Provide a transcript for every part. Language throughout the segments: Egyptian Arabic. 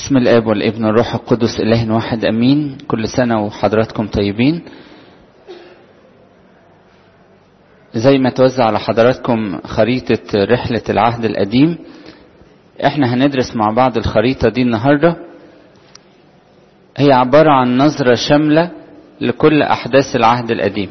بسم الاب والابن والروح القدس اله واحد امين كل سنه وحضراتكم طيبين زي ما توزع على حضراتكم خريطه رحله العهد القديم احنا هندرس مع بعض الخريطه دي النهارده هي عباره عن نظره شامله لكل احداث العهد القديم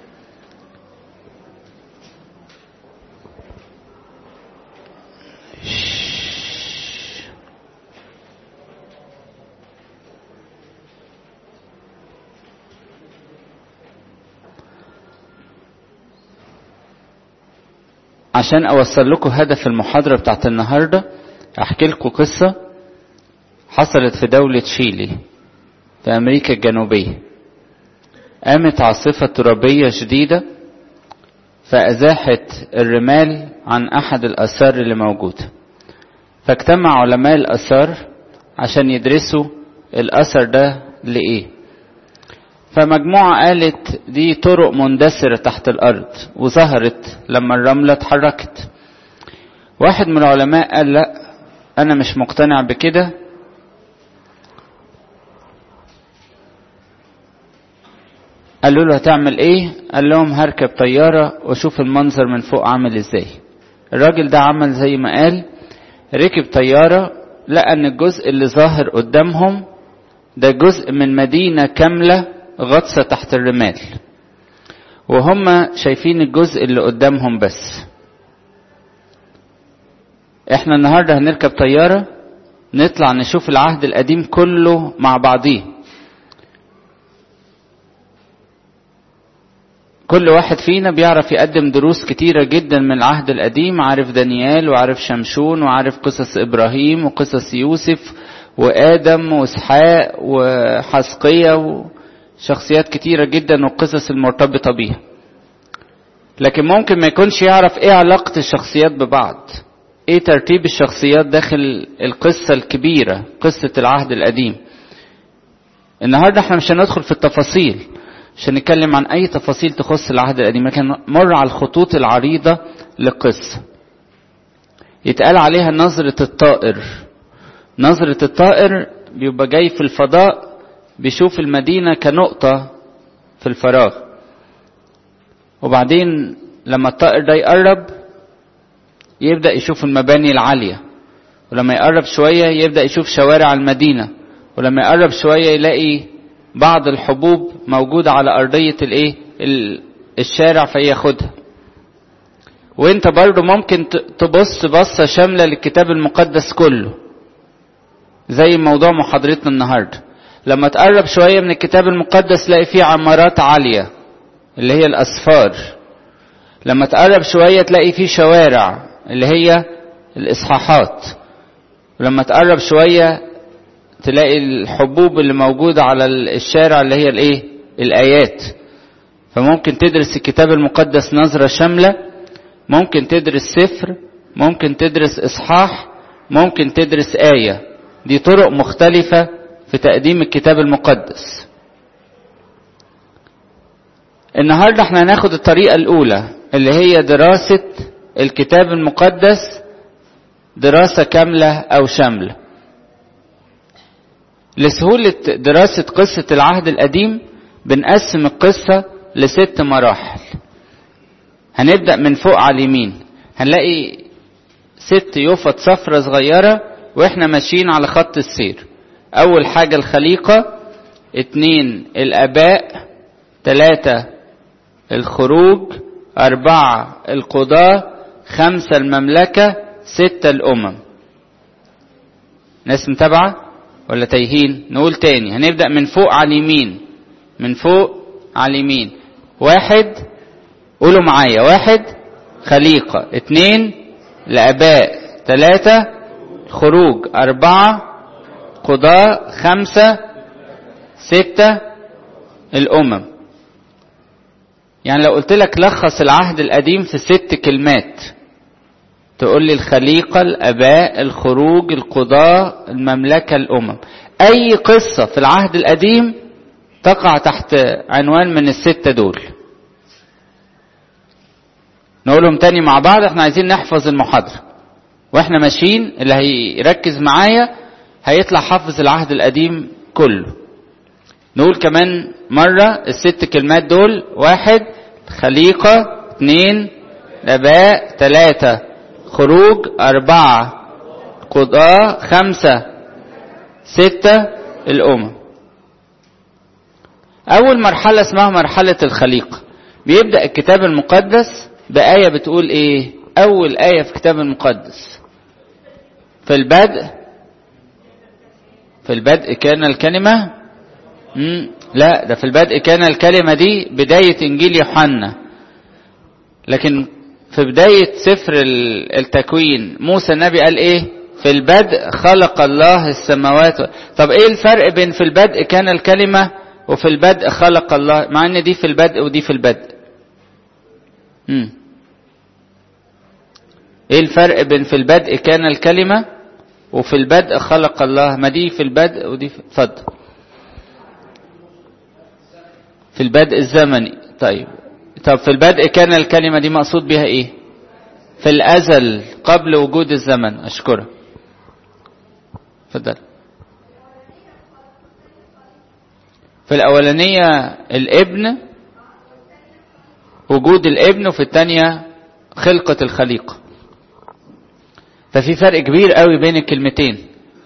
عشان اوصل لكم هدف المحاضرة بتاعت النهاردة احكي لكم قصة حصلت في دولة شيلي في امريكا الجنوبية قامت عاصفة ترابية شديدة فازاحت الرمال عن احد الاثار اللي موجودة فاجتمع علماء الاثار عشان يدرسوا الاثر ده لايه فمجموعة قالت دي طرق مندثرة تحت الأرض وظهرت لما الرملة اتحركت واحد من العلماء قال لا أنا مش مقتنع بكده قالوا له هتعمل ايه قال لهم هركب طيارة واشوف المنظر من فوق عامل ازاي الراجل ده عمل زي ما قال ركب طيارة لقى ان الجزء اللي ظاهر قدامهم ده جزء من مدينة كاملة غطسة تحت الرمال وهم شايفين الجزء اللي قدامهم بس احنا النهاردة هنركب طيارة نطلع نشوف العهد القديم كله مع بعضيه كل واحد فينا بيعرف يقدم دروس كتيرة جدا من العهد القديم عارف دانيال وعارف شمشون وعارف قصص إبراهيم وقصص يوسف وآدم وإسحاق وحسقية وشخصيات كتيرة جدا والقصص المرتبطة بيها لكن ممكن ما يكونش يعرف ايه علاقة الشخصيات ببعض ايه ترتيب الشخصيات داخل القصة الكبيرة قصة العهد القديم النهاردة احنا مش هندخل في التفاصيل مش هنتكلم عن اي تفاصيل تخص العهد القديم لكن مر على الخطوط العريضة للقصة يتقال عليها نظرة الطائر نظرة الطائر بيبقى جاي في الفضاء بيشوف المدينة كنقطة في الفراغ وبعدين لما الطائر ده يقرب يبدأ يشوف المباني العالية ولما يقرب شوية يبدأ يشوف شوارع المدينة ولما يقرب شوية يلاقي بعض الحبوب موجودة على أرضية الإيه الشارع فياخدها وانت برضو ممكن تبص بصة شاملة للكتاب المقدس كله زي موضوع محاضرتنا النهارده لما تقرب شويه من الكتاب المقدس تلاقي فيه عمارات عاليه اللي هي الاسفار لما تقرب شويه تلاقي فيه شوارع اللي هي الاصحاحات ولما تقرب شويه تلاقي الحبوب اللي موجوده على الشارع اللي هي الايه الايات فممكن تدرس الكتاب المقدس نظره شامله ممكن تدرس سفر ممكن تدرس اصحاح ممكن تدرس ايه دي طرق مختلفة في تقديم الكتاب المقدس النهاردة احنا هناخد الطريقة الأولى اللي هي دراسة الكتاب المقدس دراسة كاملة أو شاملة لسهولة دراسة قصة العهد القديم بنقسم القصة لست مراحل هنبدأ من فوق على اليمين هنلاقي ست يفط صفرة صغيرة واحنا ماشيين على خط السير اول حاجة الخليقة اتنين الاباء تلاتة الخروج اربعة القضاة خمسة المملكة ستة الامم ناس متابعة ولا تايهين نقول تاني هنبدأ من فوق على اليمين من فوق على اليمين واحد قولوا معايا واحد خليقة اتنين الاباء تلاتة خروج أربعة قضاء خمسة ستة الأمم يعني لو قلت لك لخص العهد القديم في ست كلمات تقول لي الخليقة الأباء الخروج القضاء المملكة الأمم أي قصة في العهد القديم تقع تحت عنوان من الستة دول نقولهم تاني مع بعض احنا عايزين نحفظ المحاضرة واحنا ماشيين اللي هيركز معايا هيطلع حافظ العهد القديم كله نقول كمان مرة الست كلمات دول واحد خليقة اثنين نباء ثلاثة خروج أربعة قضاء خمسة ستة الأمم أول مرحلة اسمها مرحلة الخليقة بيبدأ الكتاب المقدس بآية بتقول إيه أول آية في الكتاب المقدس في البدء في البدء كان الكلمة مم. لا ده في البدء كان الكلمة دي بداية إنجيل يوحنا لكن في بداية سفر التكوين موسى النبي قال إيه في البدء خلق الله السماوات طب إيه الفرق بين في البدء كان الكلمة وفي البدء خلق الله مع ان دي في البدء ودي في البدء مم. ايه الفرق بين في البدء كان الكلمة وفي البدء خلق الله ما دي في البدء ودي في اتفضل في البدء الزمني طيب طب في البدء كان الكلمة دي مقصود بها ايه في الازل قبل وجود الزمن اشكرك اتفضل في الأولانية الابن وجود الابن وفي الثانية خلقة الخليقة ففي فرق كبير قوي بين الكلمتين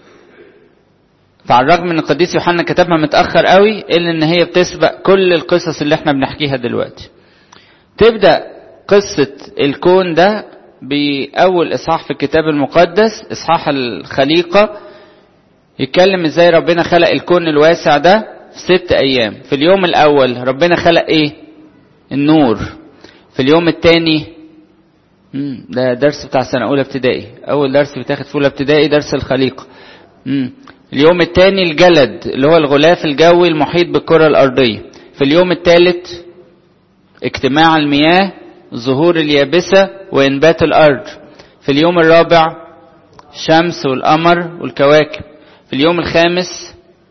فعلى الرغم ان القديس يوحنا كتبها متأخر قوي الا ان هي بتسبق كل القصص اللي احنا بنحكيها دلوقتي تبدأ قصة الكون ده بأول إصحاح في الكتاب المقدس إصحاح الخليقة يتكلم ازاي ربنا خلق الكون الواسع ده في ست أيام في اليوم الأول ربنا خلق إيه النور في اليوم الثاني ده درس بتاع سنة أولى ابتدائي أول درس بتاخد في أولى ابتدائي درس الخليقة مم. اليوم الثاني الجلد اللي هو الغلاف الجوي المحيط بالكرة الأرضية في اليوم الثالث اجتماع المياه ظهور اليابسة وإنبات الأرض في اليوم الرابع الشمس والقمر والكواكب في اليوم الخامس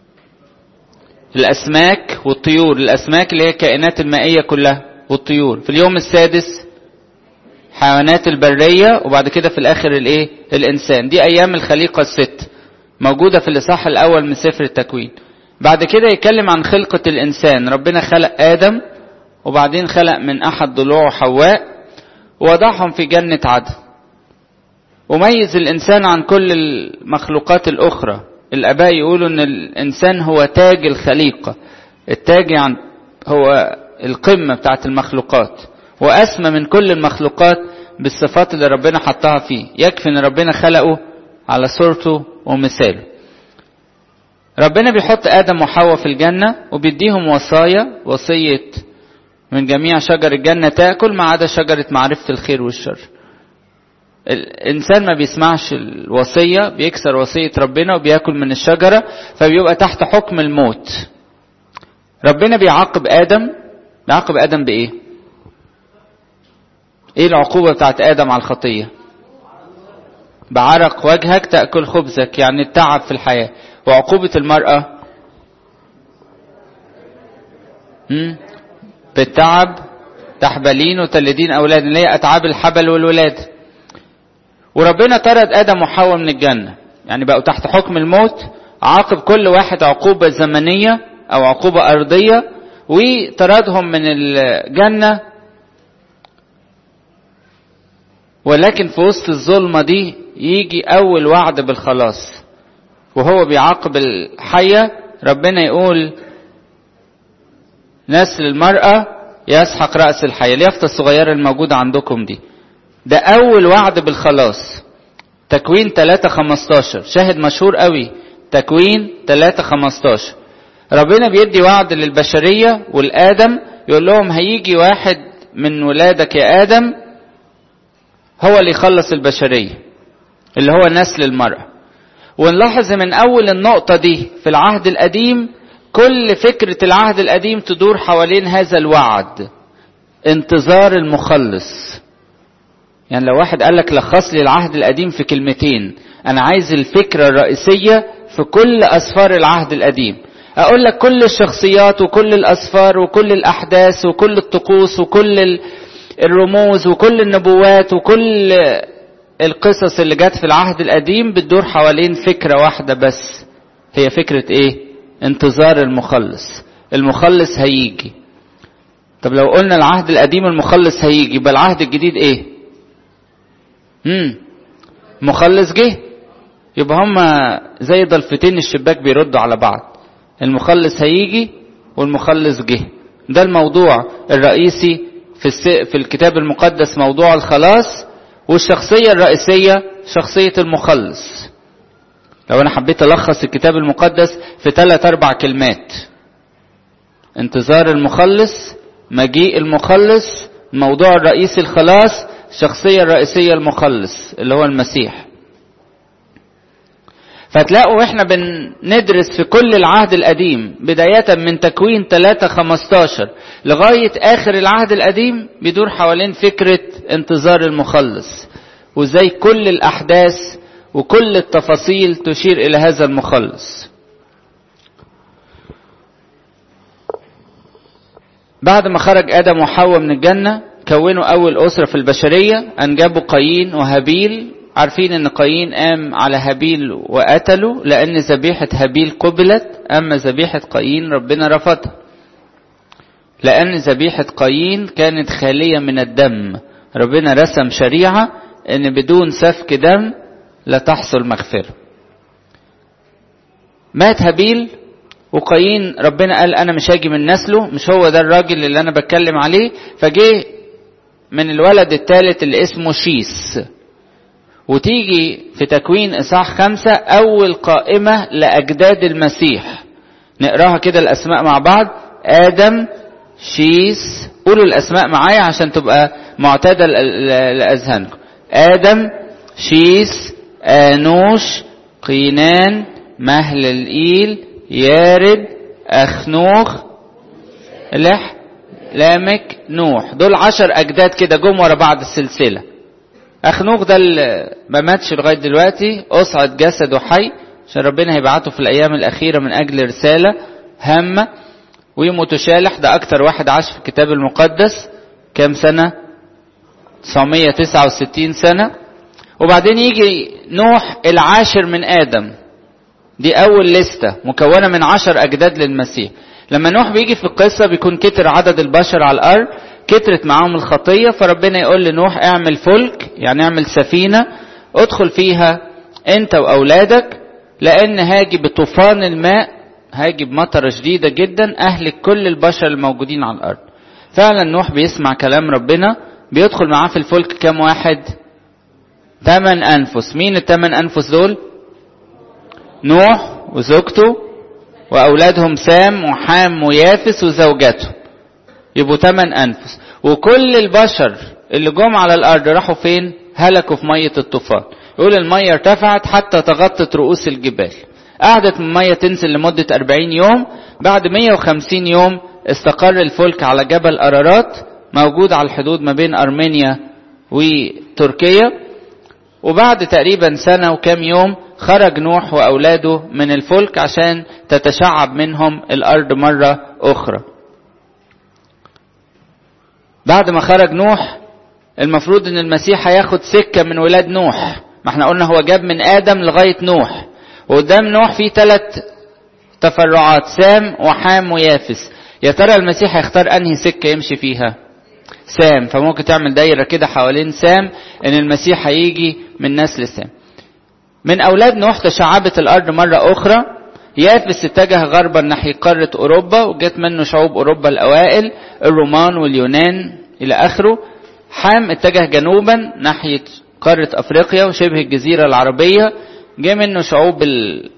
الأسماك والطيور الأسماك اللي هي الكائنات المائية كلها والطيور في اليوم السادس حيوانات البرية وبعد كده في الآخر الإيه الإنسان دي أيام الخليقة الست موجودة في الإصحاح الأول من سفر التكوين بعد كده يتكلم عن خلقة الإنسان ربنا خلق آدم وبعدين خلق من أحد ضلوعه حواء ووضعهم في جنة عدن وميز الإنسان عن كل المخلوقات الأخرى الآباء يقولوا إن الإنسان هو تاج الخليقة التاج يعني هو القمة بتاعت المخلوقات وأسمى من كل المخلوقات بالصفات اللي ربنا حطها فيه يكفي إن ربنا خلقه على صورته ومثاله ربنا بيحط آدم وحواء في الجنة وبيديهم وصايا وصية من جميع شجر الجنة تأكل ما عدا شجرة معرفة الخير والشر الإنسان ما بيسمعش الوصية بيكسر وصية ربنا وبياكل من الشجرة فبيبقى تحت حكم الموت ربنا بيعاقب آدم بيعاقب آدم بإيه؟ إيه العقوبة بتاعت آدم على الخطية؟ بعرق وجهك تأكل خبزك يعني التعب في الحياة وعقوبة المرأة هم؟ بالتعب تحبلين وتلدين أولاد اللي هي أتعاب الحبل والولاد وربنا طرد آدم وحواء من الجنة يعني بقوا تحت حكم الموت عاقب كل واحد عقوبة زمنية أو عقوبة أرضية وطردهم من الجنة ولكن في وسط الظلمة دي يجي أول وعد بالخلاص وهو بيعاقب الحية ربنا يقول نسل المرأة يسحق رأس الحية اليافطة الصغيرة الموجودة عندكم دي ده أول وعد بالخلاص تكوين 3 15 شاهد مشهور قوي تكوين 3 15 ربنا بيدي وعد للبشرية والآدم يقول لهم هيجي واحد من ولادك يا آدم هو اللي يخلص البشرية اللي هو نسل المرأة ونلاحظ من أول النقطة دي في العهد القديم كل فكرة العهد القديم تدور حوالين هذا الوعد انتظار المخلص يعني لو واحد قال لك لخص لي العهد القديم في كلمتين انا عايز الفكرة الرئيسية في كل اسفار العهد القديم اقول لك كل الشخصيات وكل الاسفار وكل الاحداث وكل الطقوس وكل الرموز وكل النبوات وكل القصص اللي جت في العهد القديم بتدور حوالين فكرة واحدة بس هي فكرة ايه انتظار المخلص المخلص هيجي طب لو قلنا العهد القديم المخلص هيجي يبقى العهد الجديد ايه امم مخلص جه يبقى هما زي ضلفتين الشباك بيردوا على بعض المخلص هيجي والمخلص جه ده الموضوع الرئيسي في الس... في الكتاب المقدس موضوع الخلاص والشخصية الرئيسية شخصية المخلص لو أنا حبيت ألخص الكتاب المقدس في ثلاث أربع كلمات انتظار المخلص مجيء المخلص الموضوع الرئيسي الخلاص الشخصية الرئيسية المخلص اللي هو المسيح فتلاقوا احنا بندرس في كل العهد القديم بداية من تكوين 3 15 لغاية اخر العهد القديم بيدور حوالين فكرة انتظار المخلص وازاي كل الاحداث وكل التفاصيل تشير الى هذا المخلص بعد ما خرج ادم وحواء من الجنة كونوا اول اسرة في البشرية انجبوا قايين وهابيل عارفين ان قايين قام على هابيل وقتله لان ذبيحة هابيل قبلت اما ذبيحة قايين ربنا رفضها لان ذبيحة قايين كانت خالية من الدم ربنا رسم شريعة ان بدون سفك دم لا تحصل مغفرة مات هابيل وقايين ربنا قال انا مش هاجي من نسله مش هو ده الراجل اللي انا بتكلم عليه فجه من الولد الثالث اللي اسمه شيس وتيجي في تكوين إصحاح خمسة أول قائمة لأجداد المسيح نقراها كده الأسماء مع بعض آدم شيس قولوا الأسماء معايا عشان تبقى معتادة لأذهانكم آدم شيس آنوش قينان مهللئيل يارد أخنوخ لح لامك نوح دول عشر أجداد كده جم ورا بعض السلسلة أخنوخ ده اللي ما ماتش لغاية دلوقتي أصعد جسده حي عشان ربنا هيبعته في الأيام الأخيرة من أجل رسالة هامة ومتشالح ده أكتر واحد عاش في الكتاب المقدس كام سنة 969 سنة وبعدين يجي نوح العاشر من آدم دي أول لستة مكونة من عشر أجداد للمسيح لما نوح بيجي في القصة بيكون كتر عدد البشر على الأرض كترت معاهم الخطية فربنا يقول لنوح اعمل فلك يعني اعمل سفينة ادخل فيها انت واولادك لان هاجي بطوفان الماء هاجي بمطرة شديدة جدا اهلك كل البشر الموجودين على الارض فعلا نوح بيسمع كلام ربنا بيدخل معاه في الفلك كام واحد ثمان انفس مين الثمان انفس دول نوح وزوجته واولادهم سام وحام ويافس وزوجته يبقوا ثمان أنفس وكل البشر اللي جم على الأرض راحوا فين هلكوا في مية الطوفان يقول المية ارتفعت حتى تغطت رؤوس الجبال قعدت من المية تنزل لمدة 40 يوم بعد 150 يوم استقر الفلك على جبل أرارات موجود على الحدود ما بين أرمينيا وتركيا وبعد تقريبا سنة وكام يوم خرج نوح وأولاده من الفلك عشان تتشعب منهم الأرض مرة أخرى بعد ما خرج نوح المفروض ان المسيح هياخد سكة من ولاد نوح ما احنا قلنا هو جاب من ادم لغاية نوح وقدام نوح في ثلاث تفرعات سام وحام ويافس يا ترى المسيح هيختار انهي سكة يمشي فيها سام فممكن تعمل دايرة كده حوالين سام ان المسيح هيجي من نسل سام من اولاد نوح تشعبت الارض مرة اخرى يافس اتجه غربا ناحية قارة أوروبا وجت منه شعوب أوروبا الأوائل الرومان واليونان إلى آخره حام اتجه جنوبا ناحية قارة أفريقيا وشبه الجزيرة العربية جه منه شعوب ال...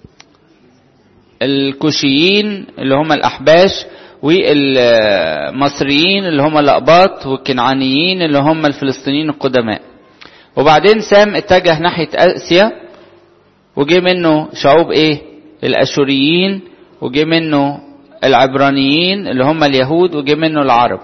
الكوشيين اللي هم الأحباش والمصريين اللي هم الأقباط والكنعانيين اللي هم الفلسطينيين القدماء وبعدين سام اتجه ناحية آسيا وجه منه شعوب ايه الاشوريين وجه منه العبرانيين اللي هم اليهود وجه منه العرب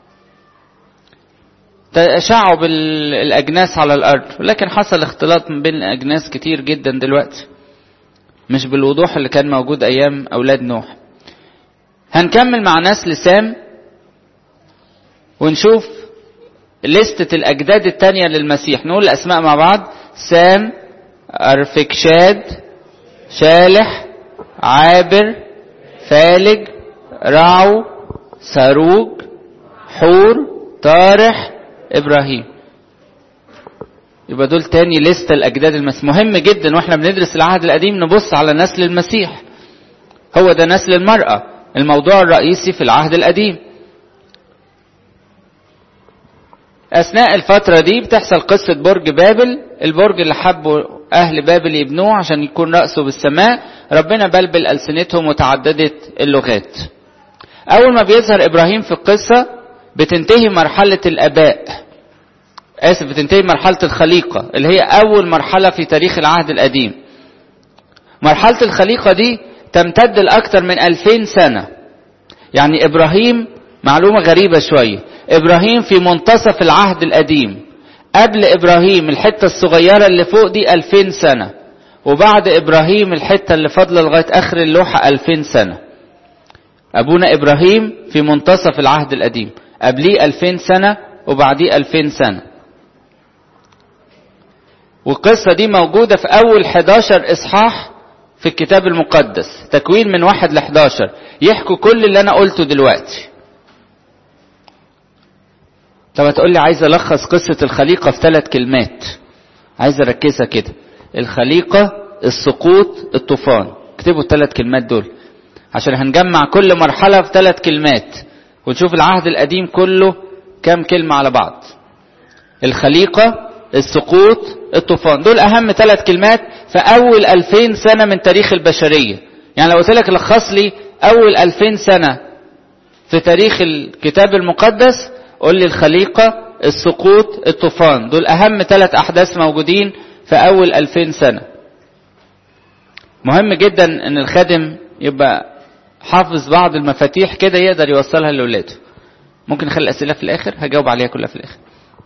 تشعب الاجناس على الارض ولكن حصل اختلاط بين الاجناس كتير جدا دلوقتي مش بالوضوح اللي كان موجود ايام اولاد نوح هنكمل مع نسل سام ونشوف لستة الأجداد التانية للمسيح نقول الأسماء مع بعض سام أرفكشاد شالح عابر فالج رعو ساروج حور طارح إبراهيم يبقى دول تاني لستة الأجداد المسيح مهم جدا واحنا بندرس العهد القديم نبص على نسل المسيح هو ده نسل المرأة الموضوع الرئيسي في العهد القديم أثناء الفترة دي بتحصل قصة برج بابل البرج اللي حبوا أهل بابل يبنوه عشان يكون رأسه بالسماء ربنا بلبل ألسنتهم وتعددت اللغات أول ما بيظهر إبراهيم في القصة بتنتهي مرحلة الآباء آسف بتنتهي مرحلة الخليقة اللي هي أول مرحلة في تاريخ العهد القديم مرحلة الخليقة دي تمتد لأكثر من ألفين سنة يعني إبراهيم معلومة غريبة شوية إبراهيم في منتصف العهد القديم قبل إبراهيم الحتة الصغيرة اللي فوق دي ألفين سنة وبعد إبراهيم الحتة اللي فاضلة لغاية آخر اللوحة ألفين سنة أبونا إبراهيم في منتصف العهد القديم قبليه ألفين سنة وبعديه ألفين سنة والقصة دي موجودة في أول 11 إصحاح في الكتاب المقدس تكوين من واحد ل 11 يحكوا كل اللي أنا قلته دلوقتي طب هتقول لي عايز ألخص قصة الخليقة في ثلاث كلمات عايز أركزها كده الخليقة السقوط الطوفان اكتبوا الثلاث كلمات دول عشان هنجمع كل مرحلة في ثلاث كلمات ونشوف العهد القديم كله كام كلمة على بعض الخليقة السقوط الطوفان دول أهم ثلاث كلمات في أول ألفين سنة من تاريخ البشرية يعني لو قلت لك لخص لي أول ألفين سنة في تاريخ الكتاب المقدس قول لي الخليقة السقوط الطوفان دول أهم ثلاث أحداث موجودين في أول ألفين سنة مهم جدا أن الخادم يبقى حافظ بعض المفاتيح كده يقدر يوصلها لولاده ممكن نخلي الأسئلة في الآخر هجاوب عليها كلها في الآخر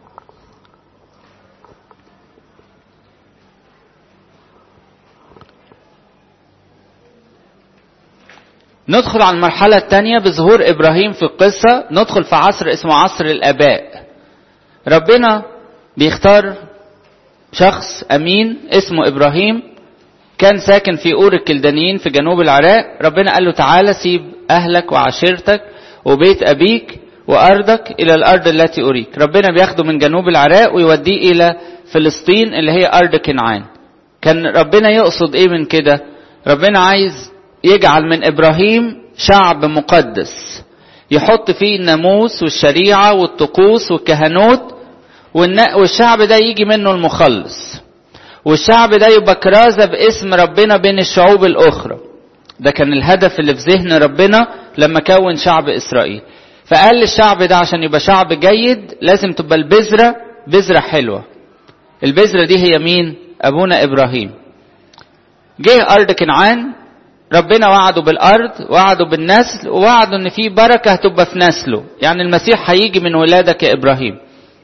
ندخل على المرحلة الثانية بظهور إبراهيم في القصة ندخل في عصر اسمه عصر الآباء ربنا بيختار شخص أمين اسمه إبراهيم كان ساكن في أور الكلدانيين في جنوب العراق ربنا قال له تعالى سيب أهلك وعشيرتك وبيت أبيك وأرضك إلى الأرض التي أريك ربنا بياخده من جنوب العراق ويوديه إلى فلسطين اللي هي أرض كنعان كان ربنا يقصد إيه من كده ربنا عايز يجعل من إبراهيم شعب مقدس يحط فيه الناموس والشريعة والطقوس والكهنوت والشعب ده يجي منه المخلص والشعب ده يبقى كرازة باسم ربنا بين الشعوب الأخرى ده كان الهدف اللي في ذهن ربنا لما كون شعب إسرائيل فقال للشعب ده عشان يبقى شعب جيد لازم تبقى البذرة بذرة حلوة البذرة دي هي مين أبونا إبراهيم جه أرض كنعان ربنا وعده بالأرض وعده بالنسل ووعده إن في بركة هتبقى في نسله يعني المسيح هيجي من ولادك يا إبراهيم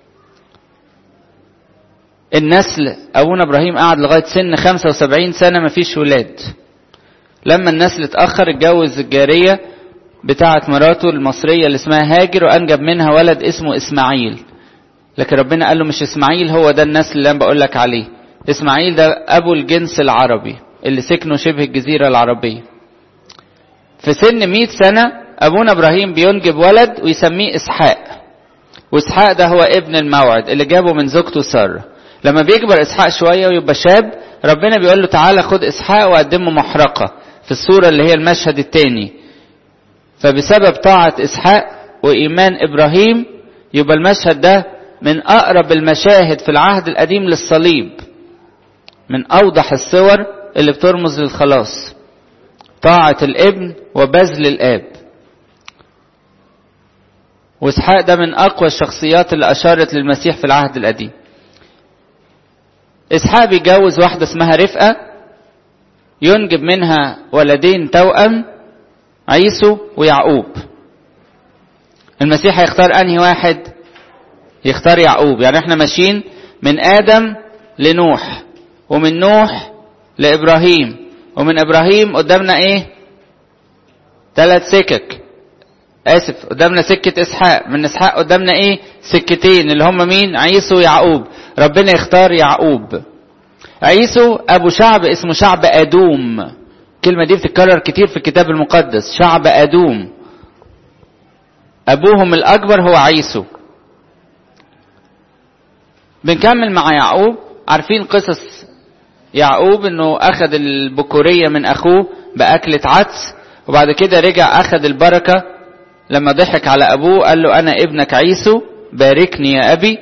النسل أبونا إبراهيم قعد لغاية سن 75 سنة ما فيش ولاد لما النسل اتأخر اتجوز الجارية بتاعة مراته المصرية اللي اسمها هاجر وأنجب منها ولد اسمه إسماعيل لكن ربنا قال له مش إسماعيل هو ده النسل اللي أنا بقول لك عليه إسماعيل ده أبو الجنس العربي اللي سكنوا شبه الجزيرة العربية في سن 100 سنة أبونا إبراهيم بينجب ولد ويسميه إسحاق وإسحاق ده هو ابن الموعد اللي جابه من زوجته سارة لما بيكبر إسحاق شوية ويبقى شاب ربنا بيقول له تعالى خد إسحاق وقدمه محرقة في الصورة اللي هي المشهد الثاني فبسبب طاعة إسحاق وإيمان إبراهيم يبقى المشهد ده من أقرب المشاهد في العهد القديم للصليب من أوضح الصور اللي بترمز للخلاص طاعة الابن وبذل الآب وإسحاق ده من أقوى الشخصيات اللي أشارت للمسيح في العهد القديم إسحاق بيجوز واحدة اسمها رفقة ينجب منها ولدين توأم عيسو ويعقوب المسيح هيختار أنهي واحد يختار يعقوب يعني احنا ماشيين من آدم لنوح ومن نوح لإبراهيم ومن إبراهيم قدامنا إيه ثلاث سكك آسف قدامنا سكة إسحاق من إسحاق قدامنا إيه سكتين اللي هم مين عيسو ويعقوب ربنا يختار يعقوب عيسو ابو شعب اسمه شعب ادوم الكلمة دي بتتكرر كتير في الكتاب المقدس شعب ادوم ابوهم الاكبر هو عيسو بنكمل مع يعقوب عارفين قصص يعقوب انه اخذ البكورية من اخوه باكلة عدس وبعد كده رجع اخذ البركة لما ضحك على ابوه قال له انا ابنك عيسو باركني يا ابي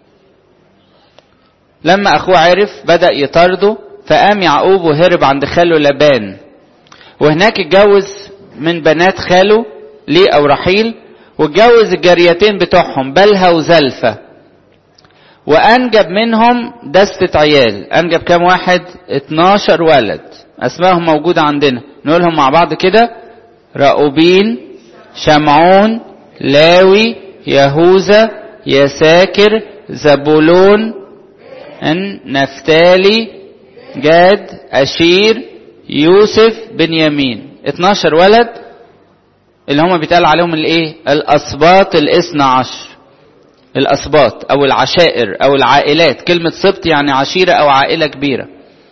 لما اخوه عرف بدأ يطارده فقام يعقوب وهرب عند خاله لبان وهناك اتجوز من بنات خاله ليه او رحيل واتجوز الجاريتين بتوعهم بلها وزلفة وانجب منهم دستة عيال انجب كام واحد 12 ولد اسمائهم موجودة عندنا نقولهم مع بعض كده رأوبين شمعون لاوي يهوذا يساكر زبولون نفتالي جاد أشير يوسف بنيامين 12 ولد اللي هم بيتقال عليهم الايه الاسباط الاثنى عشر الاسباط او العشائر او العائلات كلمة سبط يعني عشيرة او عائلة كبيرة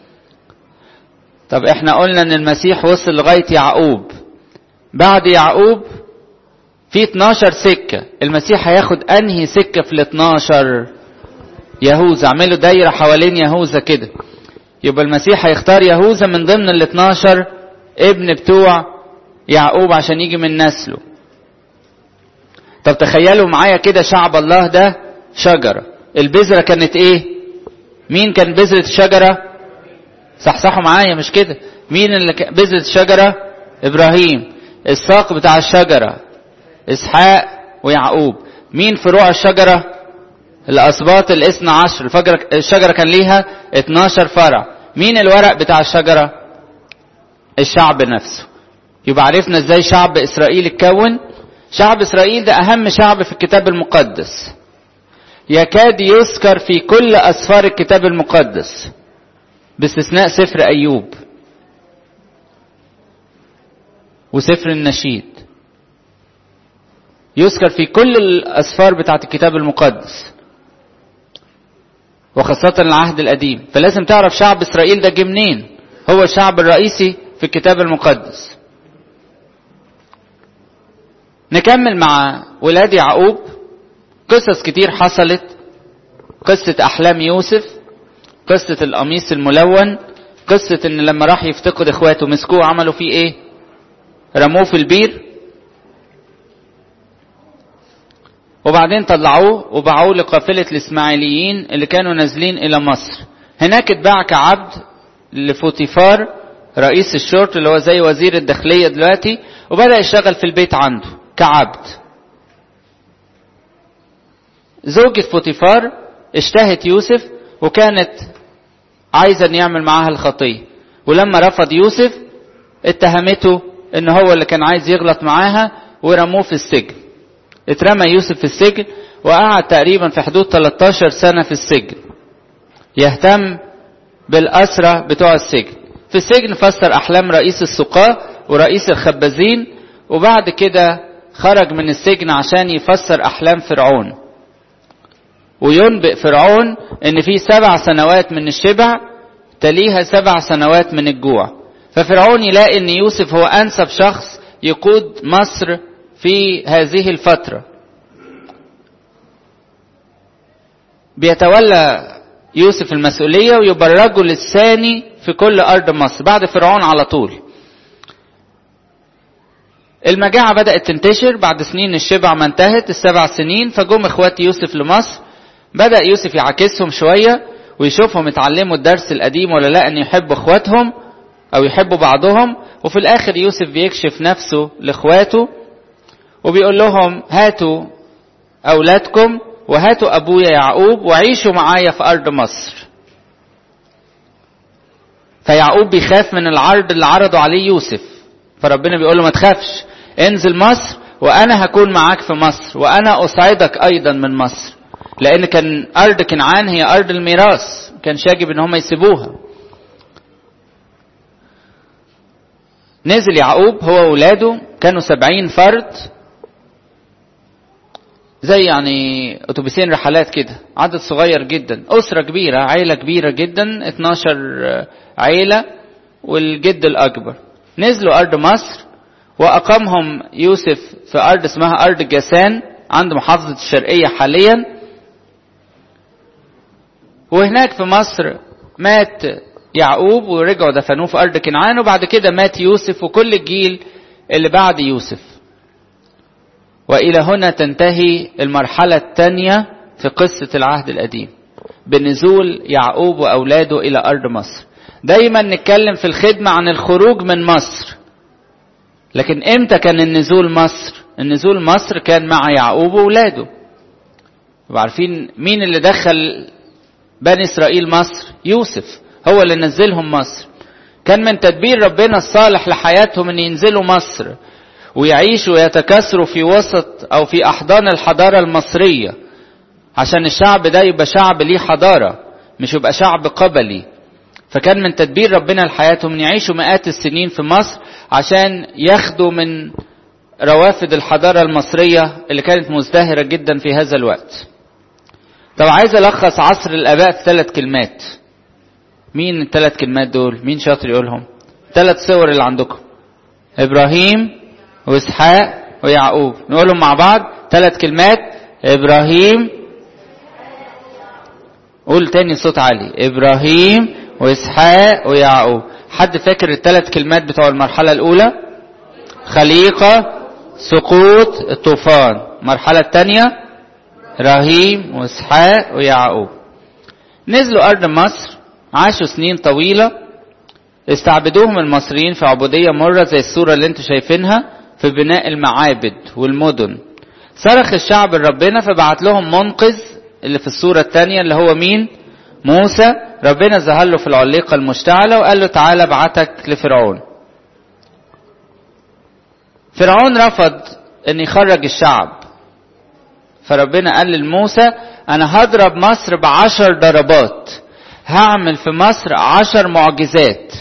طب احنا قلنا ان المسيح وصل لغاية يعقوب بعد يعقوب في 12 سكة المسيح هياخد انهي سكة في ال 12 يهوذا اعملوا دايرة حوالين يهوذا كده يبقى المسيح هيختار يهوذا من ضمن ال 12 ابن بتوع يعقوب عشان يجي من نسله طب تخيلوا معايا كده شعب الله ده شجرة البذرة كانت ايه مين كان بذرة الشجرة صحصحوا معايا مش كده مين اللي بذرة الشجرة ابراهيم الساق بتاع الشجرة اسحاق ويعقوب مين فروع الشجرة الاسباط الاثنى عشر الشجرة كان ليها 12 فرع مين الورق بتاع الشجرة الشعب نفسه يبقى عرفنا ازاي شعب اسرائيل اتكون شعب اسرائيل ده اهم شعب في الكتاب المقدس يكاد يذكر في كل اسفار الكتاب المقدس باستثناء سفر ايوب وسفر النشيد يذكر في كل الاسفار بتاعت الكتاب المقدس وخاصة العهد القديم فلازم تعرف شعب اسرائيل ده جه منين هو الشعب الرئيسي في الكتاب المقدس نكمل مع ولاد يعقوب قصص كتير حصلت قصة أحلام يوسف قصة القميص الملون قصة إن لما راح يفتقد إخواته مسكوه عملوا فيه إيه؟ رموه في البير وبعدين طلعوه وباعوه لقافلة الإسماعيليين اللي كانوا نازلين إلى مصر هناك اتباع كعبد لفوتيفار رئيس الشرطة اللي هو زي وزير الداخلية دلوقتي وبدأ يشتغل في البيت عنده كعبد زوجة فوتيفار اشتهت يوسف وكانت عايزة ان يعمل معاها الخطية ولما رفض يوسف اتهمته ان هو اللي كان عايز يغلط معاها ورموه في السجن اترمى يوسف في السجن وقعد تقريبا في حدود 13 سنة في السجن يهتم بالأسرة بتوع السجن في السجن فسر أحلام رئيس السقاة ورئيس الخبازين وبعد كده خرج من السجن عشان يفسر أحلام فرعون وينبئ فرعون ان في سبع سنوات من الشبع تليها سبع سنوات من الجوع ففرعون يلاقي ان يوسف هو انسب شخص يقود مصر في هذه الفترة بيتولى يوسف المسؤولية ويبقى الرجل الثاني في كل أرض مصر بعد فرعون على طول المجاعة بدأت تنتشر بعد سنين الشبع ما انتهت السبع سنين فجم اخوات يوسف لمصر بدأ يوسف يعاكسهم شوية ويشوفهم اتعلموا الدرس القديم ولا لا ان يحبوا اخواتهم او يحبوا بعضهم وفي الاخر يوسف بيكشف نفسه لاخواته وبيقول لهم هاتوا اولادكم وهاتوا ابويا يعقوب وعيشوا معايا في ارض مصر فيعقوب بيخاف من العرض اللي عرضوا عليه يوسف فربنا بيقول له ما تخافش انزل مصر وانا هكون معاك في مصر وانا اسعدك ايضا من مصر لان كان ارض كنعان هي ارض الميراث كانش يجب ان هم يسيبوها نزل يعقوب هو وولاده كانوا سبعين فرد زي يعني اتوبيسين رحلات كده عدد صغير جدا اسره كبيره عيله كبيره جدا 12 عيله والجد الاكبر نزلوا ارض مصر واقامهم يوسف في ارض اسمها ارض جسان عند محافظه الشرقيه حاليا وهناك في مصر مات يعقوب ورجعوا دفنوه في ارض كنعان وبعد كده مات يوسف وكل الجيل اللي بعد يوسف والى هنا تنتهي المرحله الثانيه في قصه العهد القديم بنزول يعقوب واولاده الى ارض مصر دايما نتكلم في الخدمه عن الخروج من مصر لكن امتى كان النزول مصر النزول مصر كان مع يعقوب واولاده عارفين مين اللي دخل بني اسرائيل مصر يوسف هو اللي نزلهم مصر كان من تدبير ربنا الصالح لحياتهم ان ينزلوا مصر ويعيشوا ويتكاثروا في وسط او في احضان الحضاره المصريه عشان الشعب ده يبقى شعب ليه حضاره مش يبقى شعب قبلي فكان من تدبير ربنا لحياتهم ان يعيشوا مئات السنين في مصر عشان ياخدوا من روافد الحضاره المصريه اللي كانت مزدهره جدا في هذا الوقت طب عايز الخص عصر الاباء في ثلاث كلمات مين الثلاث كلمات دول مين شاطر يقولهم ثلاث صور اللي عندكم ابراهيم واسحاق ويعقوب نقولهم مع بعض ثلاث كلمات ابراهيم قول تاني صوت عالي ابراهيم واسحاق ويعقوب حد فاكر الثلاث كلمات بتوع المرحله الاولى خليقه سقوط الطوفان المرحله الثانيه ابراهيم واسحاق ويعقوب نزلوا ارض مصر عاشوا سنين طويله استعبدوهم المصريين في عبوديه مره زي الصوره اللي انتم شايفينها في بناء المعابد والمدن صرخ الشعب لربنا فبعت لهم منقذ اللي في الصورة الثانية اللي هو مين موسى ربنا ظهر له في العليقة المشتعلة وقال له تعالى ابعتك لفرعون فرعون رفض ان يخرج الشعب فربنا قال لموسى انا هضرب مصر بعشر ضربات هعمل في مصر عشر معجزات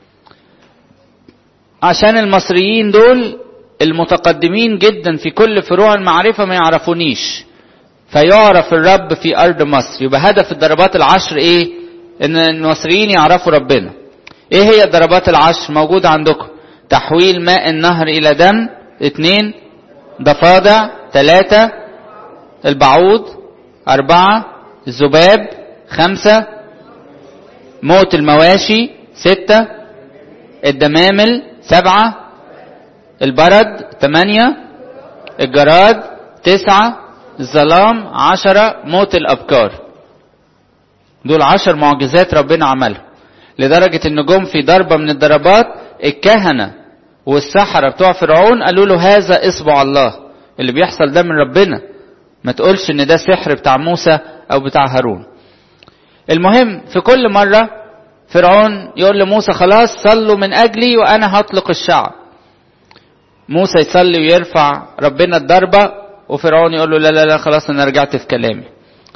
عشان المصريين دول المتقدمين جدا في كل فروع المعرفة ما يعرفونيش فيعرف الرب في أرض مصر يبقى هدف الضربات العشر إيه إن المصريين يعرفوا ربنا إيه هي الضربات العشر موجودة عندكم تحويل ماء النهر إلى دم اثنين ضفادع ثلاثة البعوض أربعة الذباب خمسة موت المواشي ستة الدمامل سبعة البرد ثمانية الجراد تسعة الظلام عشرة موت الأبكار دول عشر معجزات ربنا عملها لدرجة ان جم في ضربة من الضربات الكهنة والسحرة بتوع فرعون قالوا له هذا اصبع الله اللي بيحصل ده من ربنا ما تقولش ان ده سحر بتاع موسى او بتاع هارون المهم في كل مرة فرعون يقول لموسى خلاص صلوا من اجلي وانا هطلق الشعب موسى يصلي ويرفع ربنا الضربة وفرعون يقول له لا لا لا خلاص انا رجعت في كلامي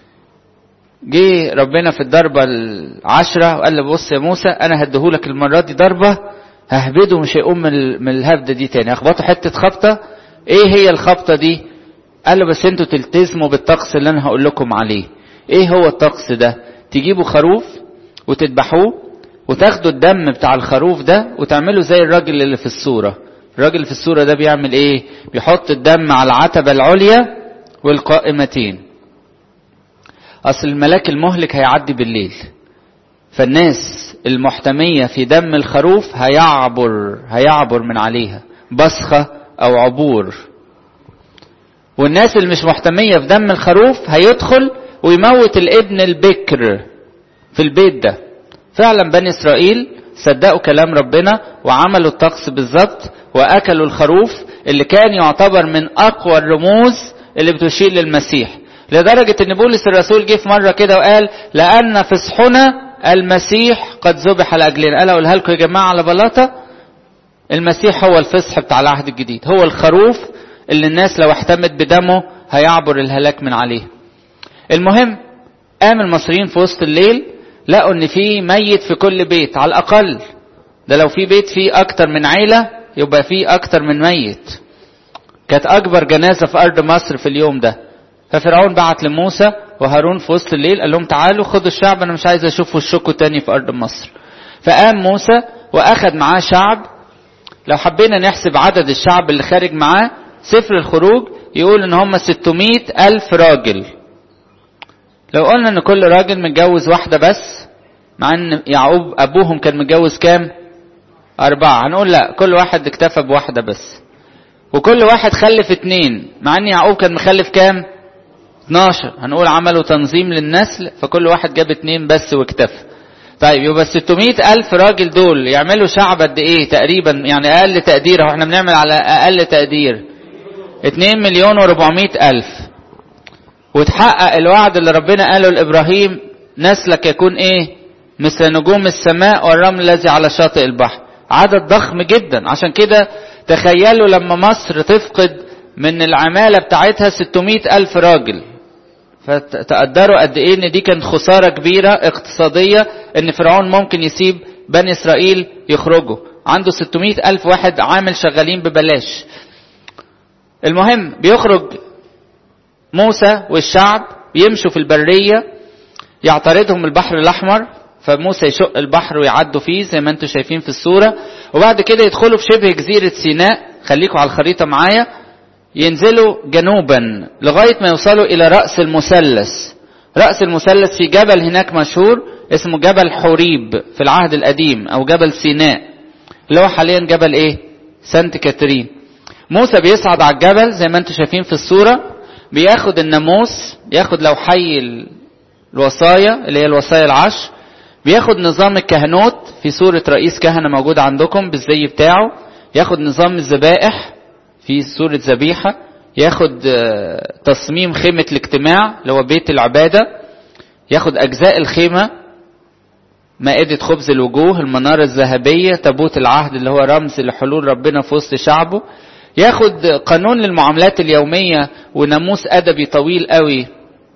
جه ربنا في الضربة العشرة وقال له بص يا موسى انا هديهولك المرة دي ضربة ههبده مش هيقوم من الهبدة دي تاني اخبطه حتة خبطة ايه هي الخبطة دي قال له بس انتوا تلتزموا بالطقس اللي انا هقول لكم عليه ايه هو الطقس ده تجيبوا خروف وتذبحوه وتاخدوا الدم بتاع الخروف ده وتعملوا زي الراجل اللي في الصورة الراجل في الصورة ده بيعمل ايه بيحط الدم على العتبة العليا والقائمتين اصل الملاك المهلك هيعدي بالليل فالناس المحتمية في دم الخروف هيعبر هيعبر من عليها بصخة او عبور والناس اللي مش محتمية في دم الخروف هيدخل ويموت الابن البكر في البيت ده فعلا بني اسرائيل صدقوا كلام ربنا وعملوا الطقس بالظبط واكلوا الخروف اللي كان يعتبر من اقوى الرموز اللي بتشير للمسيح لدرجة ان بولس الرسول جه في مرة كده وقال لان فصحنا المسيح قد ذبح لاجلنا قال اقولها لكم يا جماعة على بلاطة المسيح هو الفصح بتاع العهد الجديد هو الخروف اللي الناس لو احتمت بدمه هيعبر الهلاك من عليه المهم قام المصريين في وسط الليل لقوا ان في ميت في كل بيت على الاقل ده لو في بيت فيه اكتر من عيلة يبقى فيه اكتر من ميت كانت اكبر جنازة في ارض مصر في اليوم ده ففرعون بعت لموسى وهارون في وسط الليل قال لهم تعالوا خدوا الشعب انا مش عايز اشوف وشكم تاني في ارض مصر فقام موسى واخد معاه شعب لو حبينا نحسب عدد الشعب اللي خارج معاه سفر الخروج يقول ان هم 600 الف راجل لو قلنا ان كل راجل متجوز واحدة بس مع ان يعقوب ابوهم كان متجوز كام اربعة هنقول لا كل واحد اكتفى بواحدة بس وكل واحد خلف اتنين مع ان يعقوب كان مخلف كام 12 هنقول عملوا تنظيم للنسل فكل واحد جاب اتنين بس واكتفى طيب يبقى 600 ألف راجل دول يعملوا شعب قد إيه تقريبا يعني أقل تقدير اهو احنا بنعمل على أقل تقدير 2 مليون و400 ألف وتحقق الوعد اللي ربنا قاله لإبراهيم نسلك يكون إيه مثل نجوم السماء والرمل الذي على شاطئ البحر عدد ضخم جدا عشان كده تخيلوا لما مصر تفقد من العمالة بتاعتها 600 ألف راجل فتقدروا قد ايه ان دي كانت خسارة كبيرة اقتصادية ان فرعون ممكن يسيب بني اسرائيل يخرجوا عنده 600 الف واحد عامل شغالين ببلاش المهم بيخرج موسى والشعب يمشوا في البرية يعترضهم البحر الاحمر فموسى يشق البحر ويعدوا فيه زي ما انتم شايفين في الصورة وبعد كده يدخلوا في شبه جزيرة سيناء خليكم على الخريطة معايا ينزلوا جنوبا لغاية ما يوصلوا إلى رأس المثلث رأس المثلث في جبل هناك مشهور اسمه جبل حوريب في العهد القديم أو جبل سيناء اللي هو حاليا جبل إيه؟ سانت كاترين موسى بيصعد على الجبل زي ما انتم شايفين في الصورة بياخد الناموس ياخد لو حي الوصايا اللي هي الوصايا العشر بياخد نظام الكهنوت في صورة رئيس كهنة موجود عندكم بالزي بتاعه ياخد نظام الذبائح في صورة ذبيحة ياخد تصميم خيمة الاجتماع اللي هو بيت العبادة ياخد أجزاء الخيمة مائدة خبز الوجوه المنارة الذهبية تابوت العهد اللي هو رمز لحلول ربنا في وسط شعبه ياخد قانون للمعاملات اليومية وناموس أدبي طويل قوي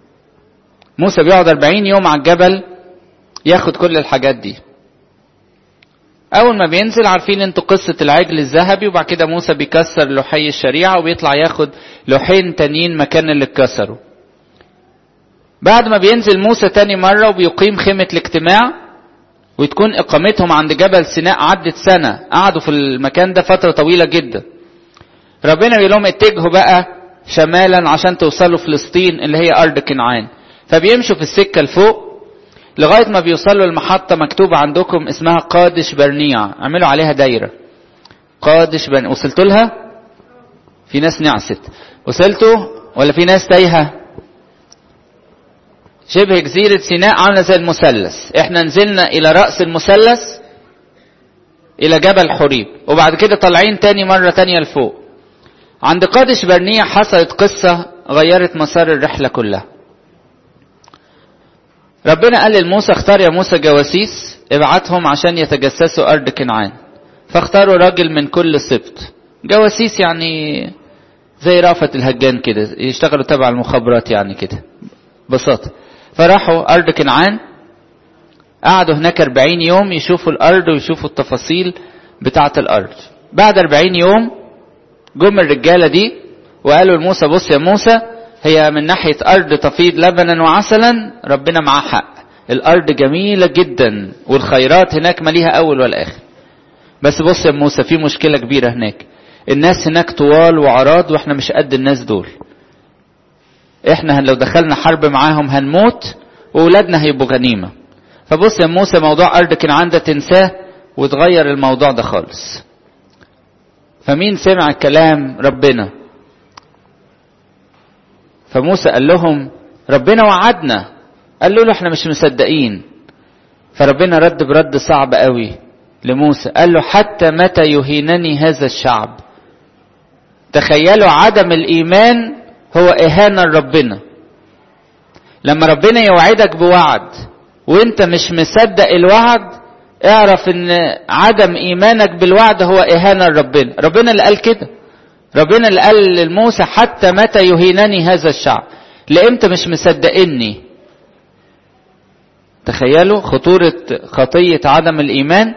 موسى بيقعد 40 يوم على الجبل ياخد كل الحاجات دي اول ما بينزل عارفين انتوا قصة العجل الذهبي وبعد كده موسى بيكسر لوحي الشريعة وبيطلع ياخد لوحين تانيين مكان اللي اتكسروا بعد ما بينزل موسى تاني مرة وبيقيم خيمة الاجتماع وتكون اقامتهم عند جبل سيناء عدت سنة قعدوا في المكان ده فترة طويلة جدا ربنا بيقول لهم اتجهوا بقى شمالا عشان توصلوا فلسطين اللي هي ارض كنعان فبيمشوا في السكة لفوق لغاية ما بيوصلوا المحطة مكتوبة عندكم اسمها قادش برنيع اعملوا عليها دايرة قادش برنيع وصلتوا لها في ناس نعست وصلتوا ولا في ناس تايهة شبه جزيرة سيناء عاملة زي المثلث احنا نزلنا الى رأس المثلث الى جبل حريب وبعد كده طالعين تاني مرة تانية لفوق عند قادش برنيع حصلت قصة غيرت مسار الرحلة كلها ربنا قال لموسى اختار يا موسى جواسيس ابعتهم عشان يتجسسوا ارض كنعان فاختاروا راجل من كل سبط جواسيس يعني زي رأفت الهجان كده يشتغلوا تبع المخابرات يعني كده ببساطة فراحوا أرض كنعان قعدوا هناك 40 يوم يشوفوا الأرض ويشوفوا التفاصيل بتاعة الأرض بعد 40 يوم جم الرجالة دي وقالوا لموسى بص يا موسى هي من ناحية أرض تفيض لبنا وعسلا ربنا معاه حق الأرض جميلة جدا والخيرات هناك مليها أول والآخر بس بص يا موسى في مشكلة كبيرة هناك الناس هناك طوال وعراض واحنا مش قد الناس دول احنا لو دخلنا حرب معاهم هنموت واولادنا هيبقوا غنيمة فبص يا موسى موضوع أرض كنعان ده تنساه وتغير الموضوع ده خالص فمين سمع كلام ربنا فموسى قال لهم ربنا وعدنا قال له احنا مش مصدقين فربنا رد برد صعب قوي لموسى قال له حتى متى يهينني هذا الشعب تخيلوا عدم الايمان هو اهانه لربنا لما ربنا يوعدك بوعد وانت مش مصدق الوعد اعرف ان عدم ايمانك بالوعد هو اهانه لربنا ربنا اللي قال كده ربنا اللي قال لموسى حتى متى يهينني هذا الشعب لامتى مش مصدقني تخيلوا خطورة خطية عدم الإيمان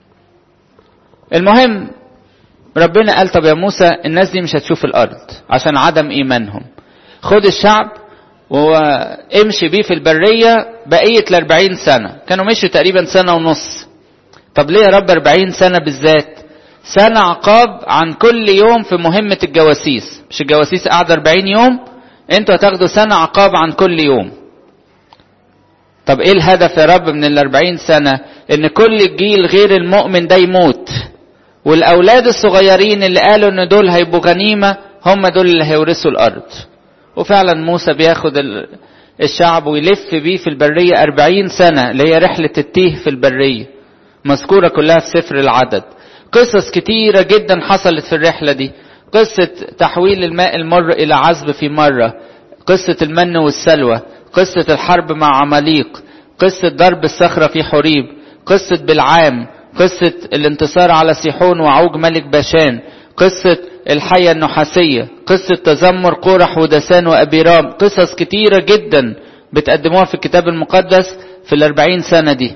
المهم ربنا قال طب يا موسى الناس دي مش هتشوف الأرض عشان عدم إيمانهم خد الشعب وامشي بيه في البرية بقية الأربعين سنة كانوا مشوا تقريبا سنة ونص طب ليه يا رب أربعين سنة بالذات سنة عقاب عن كل يوم في مهمة الجواسيس مش الجواسيس قاعدة أربعين يوم انتوا هتاخدوا سنة عقاب عن كل يوم طب ايه الهدف يا رب من الأربعين سنة ان كل الجيل غير المؤمن ده يموت والأولاد الصغيرين اللي قالوا ان دول هيبقوا غنيمة هم دول اللي هيورثوا الأرض وفعلا موسى بياخد الشعب ويلف بيه في البرية أربعين سنة اللي هي رحلة التيه في البرية مذكورة كلها في سفر العدد قصص كتيرة جدا حصلت في الرحلة دي قصة تحويل الماء المر إلى عذب في مرة قصة المن والسلوى قصة الحرب مع عماليق قصة ضرب الصخرة في حريب قصة بالعام قصة الانتصار على سيحون وعوج ملك باشان قصة الحية النحاسية قصة تذمر قورح ودسان وأبيرام قصص كتيرة جدا بتقدموها في الكتاب المقدس في الأربعين سنة دي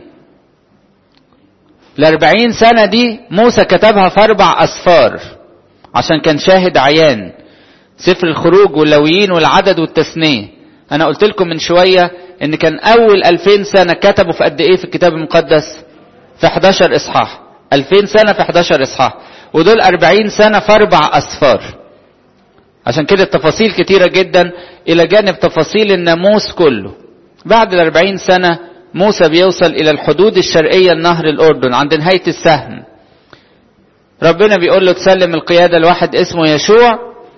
الأربعين سنة دي موسى كتبها في أربع أسفار عشان كان شاهد عيان سفر الخروج واللويين والعدد والتثنية أنا قلت لكم من شوية إن كان أول ألفين سنة كتبوا في قد إيه في الكتاب المقدس في 11 إصحاح ألفين سنة في 11 إصحاح ودول 40 سنة في أربع أسفار عشان كده التفاصيل كتيرة جدا إلى جانب تفاصيل الناموس كله بعد الأربعين سنة موسى بيوصل إلى الحدود الشرقية لنهر الأردن عند نهاية السهم ربنا بيقول له تسلم القيادة لواحد اسمه يشوع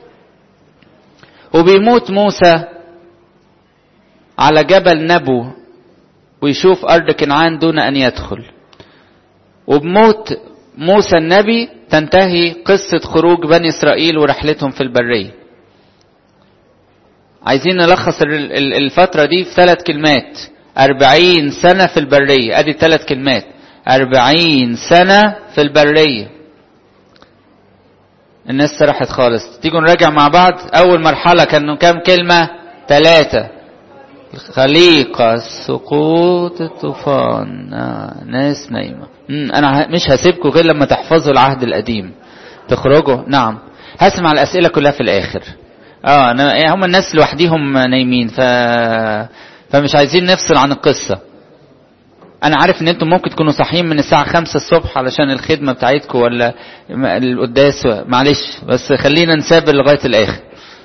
وبيموت موسى على جبل نبو ويشوف أرض كنعان دون أن يدخل وبموت موسى النبي تنتهي قصة خروج بني إسرائيل ورحلتهم في البرية عايزين نلخص الفترة دي في ثلاث كلمات أربعين سنة في البرية أدي ثلاث كلمات أربعين سنة في البرية الناس سرحت خالص تيجوا نراجع مع بعض أول مرحلة كانوا كام كلمة ثلاثة خليقة سقوط الطوفان آه. ناس نايمة مم. أنا مش هسيبكم غير لما تحفظوا العهد القديم تخرجوا نعم هسمع الأسئلة كلها في الآخر اه أنا هم الناس لوحديهم نايمين ف... فمش عايزين نفصل عن القصة أنا عارف إن أنتم ممكن تكونوا صاحيين من الساعة خمسة الصبح علشان الخدمة بتاعتكم ولا القداس معلش بس خلينا نسابر لغاية الآخر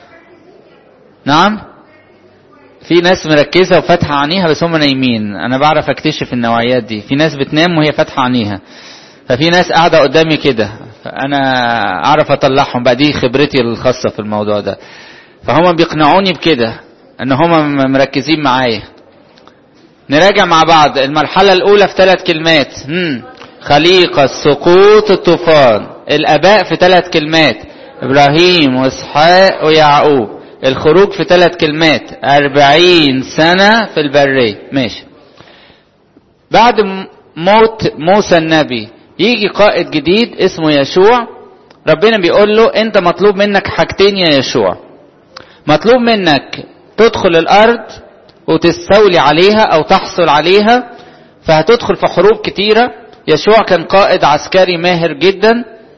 نعم في ناس مركزة وفاتحة عينيها بس هم نايمين أنا بعرف أكتشف النوعيات دي في ناس بتنام وهي فاتحة عينيها ففي ناس قاعدة قدامي كده فأنا أعرف أطلعهم بقى دي خبرتي الخاصة في الموضوع ده فهم بيقنعوني بكده ان هم مركزين معايا نراجع مع بعض المرحلة الأولى في ثلاث كلمات مم. خليقة سقوط الطوفان الآباء في ثلاث كلمات إبراهيم وإسحاق ويعقوب الخروج في ثلاث كلمات أربعين سنة في البرية ماشي بعد موت موسى النبي يجي قائد جديد اسمه يشوع ربنا بيقول له انت مطلوب منك حاجتين يا يشوع مطلوب منك تدخل الارض وتستولي عليها او تحصل عليها فهتدخل في حروب كتيرة يشوع كان قائد عسكري ماهر جدا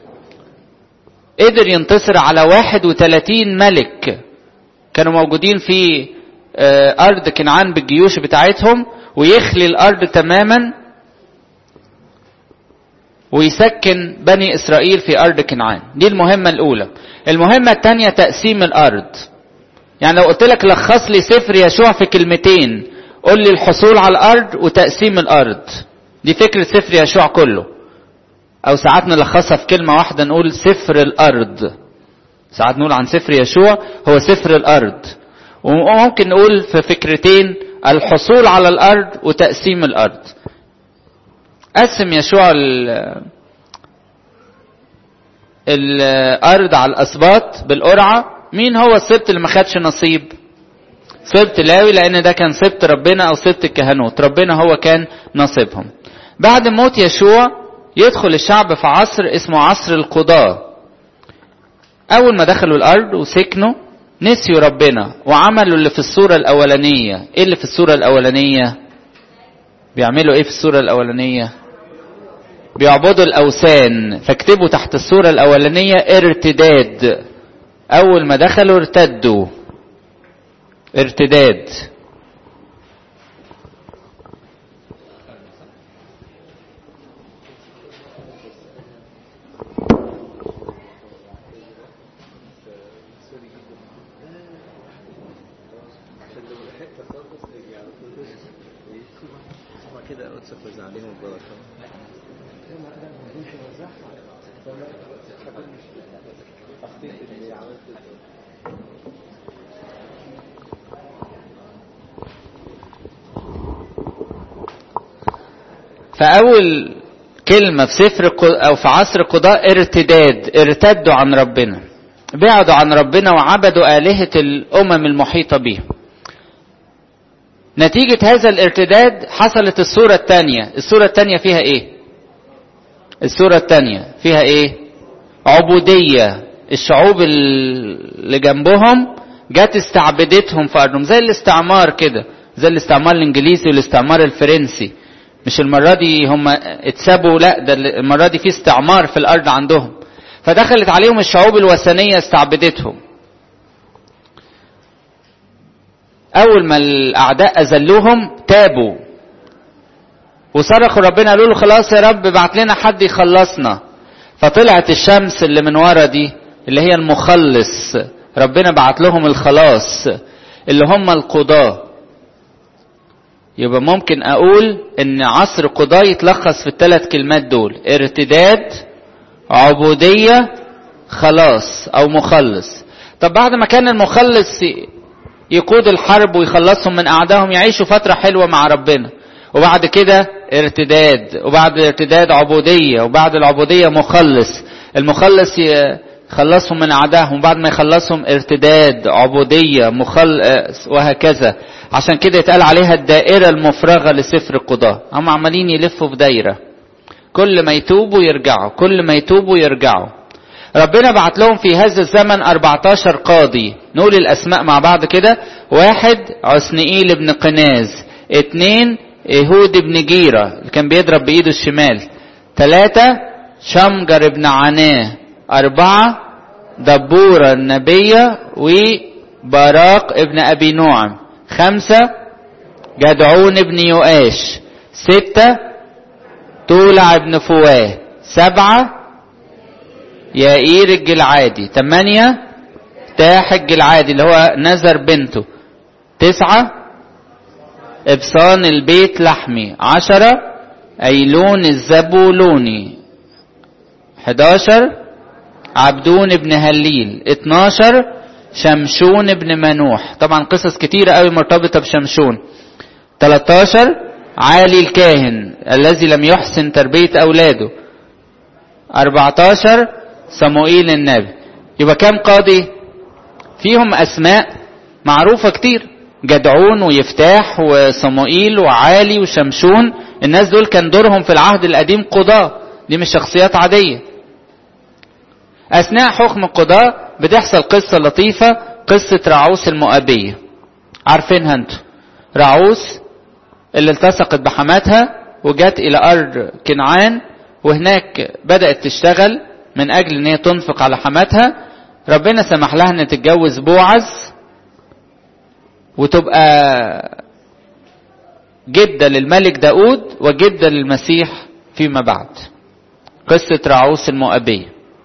قدر ينتصر على 31 ملك كانوا موجودين في ارض كنعان بالجيوش بتاعتهم ويخلي الارض تماما ويسكن بني اسرائيل في ارض كنعان دي المهمة الاولى المهمة الثانية تقسيم الارض يعني لو قلت لك لخص لي سفر يشوع في كلمتين قول لي الحصول على الارض وتقسيم الارض دي فكرة سفر يشوع كله او ساعات نلخصها في كلمة واحدة نقول سفر الارض ساعات نقول عن سفر يشوع هو سفر الارض وممكن نقول في فكرتين الحصول على الارض وتقسيم الارض قسم يشوع الارض على الاسباط بالقرعه مين هو السبت اللي ما خدش نصيب سبت لاوي لان ده كان سبت ربنا او سبت الكهنوت ربنا هو كان نصيبهم بعد موت يشوع يدخل الشعب في عصر اسمه عصر القضاء اول ما دخلوا الارض وسكنوا نسيوا ربنا وعملوا اللي في الصورة الاولانية ايه اللي في الصورة الاولانية بيعملوا ايه في الصورة الاولانية بيعبدوا الاوثان فاكتبوا تحت الصورة الاولانية ارتداد اول ما دخلوا ارتدوا ارتداد كده قدسك وزع عليهم البركه فأول كلمة في سفر الق- أو في عصر القضاء ارتداد ارتدوا عن ربنا بعدوا عن ربنا وعبدوا آلهة الأمم المحيطة بهم نتيجة هذا الارتداد حصلت الصورة الثانية الصورة الثانية فيها ايه الصورة الثانية فيها ايه عبودية الشعوب اللي جنبهم جت استعبدتهم في أرضهم زي الاستعمار كده زي الاستعمار الإنجليزي والاستعمار الفرنسي مش المرة دي هم اتسابوا لا ده المرة دي في استعمار في الأرض عندهم فدخلت عليهم الشعوب الوثنية استعبدتهم أول ما الأعداء أذلوهم تابوا وصرخوا ربنا قالوا له خلاص يا رب بعت لنا حد يخلصنا فطلعت الشمس اللي من ورا دي اللي هي المخلص ربنا بعت لهم الخلاص اللي هم القضاة يبقى ممكن اقول ان عصر قضاء يتلخص في الثلاث كلمات دول ارتداد عبودية خلاص او مخلص طب بعد ما كان المخلص يقود الحرب ويخلصهم من اعدائهم يعيشوا فترة حلوة مع ربنا وبعد كده ارتداد وبعد الارتداد عبودية وبعد العبودية مخلص المخلص يخلصهم من اعدائهم وبعد ما يخلصهم ارتداد عبودية مخل وهكذا عشان كده يتقال عليها الدائرة المفرغة لسفر القضاء هم عمالين يلفوا في دايرة كل ما يتوبوا يرجعوا كل ما يتوبوا يرجعوا ربنا بعت لهم في هذا الزمن 14 قاضي نقول الاسماء مع بعض كده واحد عسنئيل بن قناز اتنين ايهود بن جيرة اللي كان بيضرب بايده الشمال ثلاثة شمجر بن عناه أربعة دبورة النبية وبراق ابن أبي نعم خمسة جدعون بن يؤاش ستة تولع بن فواه سبعة يائير الجلعادي ثمانية تاح الجلعادي اللي هو نزر بنته تسعة إبصان البيت لحمي عشرة أيلون الزبولوني حداشر عبدون بن هليل اتناشر شمشون بن منوح طبعا قصص كتيرة قوي مرتبطة بشمشون 13 عالي الكاهن الذي لم يحسن تربية أولاده 14 صموئيل النبي يبقى كام قاضي فيهم أسماء معروفة كتير جدعون ويفتاح وصموئيل وعالي وشمشون الناس دول كان دورهم في العهد القديم قضاة دي مش شخصيات عادية أثناء حكم القضاء بتحصل قصة لطيفة قصة رعوس المؤبية عارفينها انتوا رعوس اللي التصقت بحماتها وجات إلى أرض كنعان وهناك بدأت تشتغل من أجل أن هي تنفق على حماتها ربنا سمح لها أن تتجوز بوعز وتبقى جدة للملك داود وجدة للمسيح فيما بعد قصة رعوس المؤبية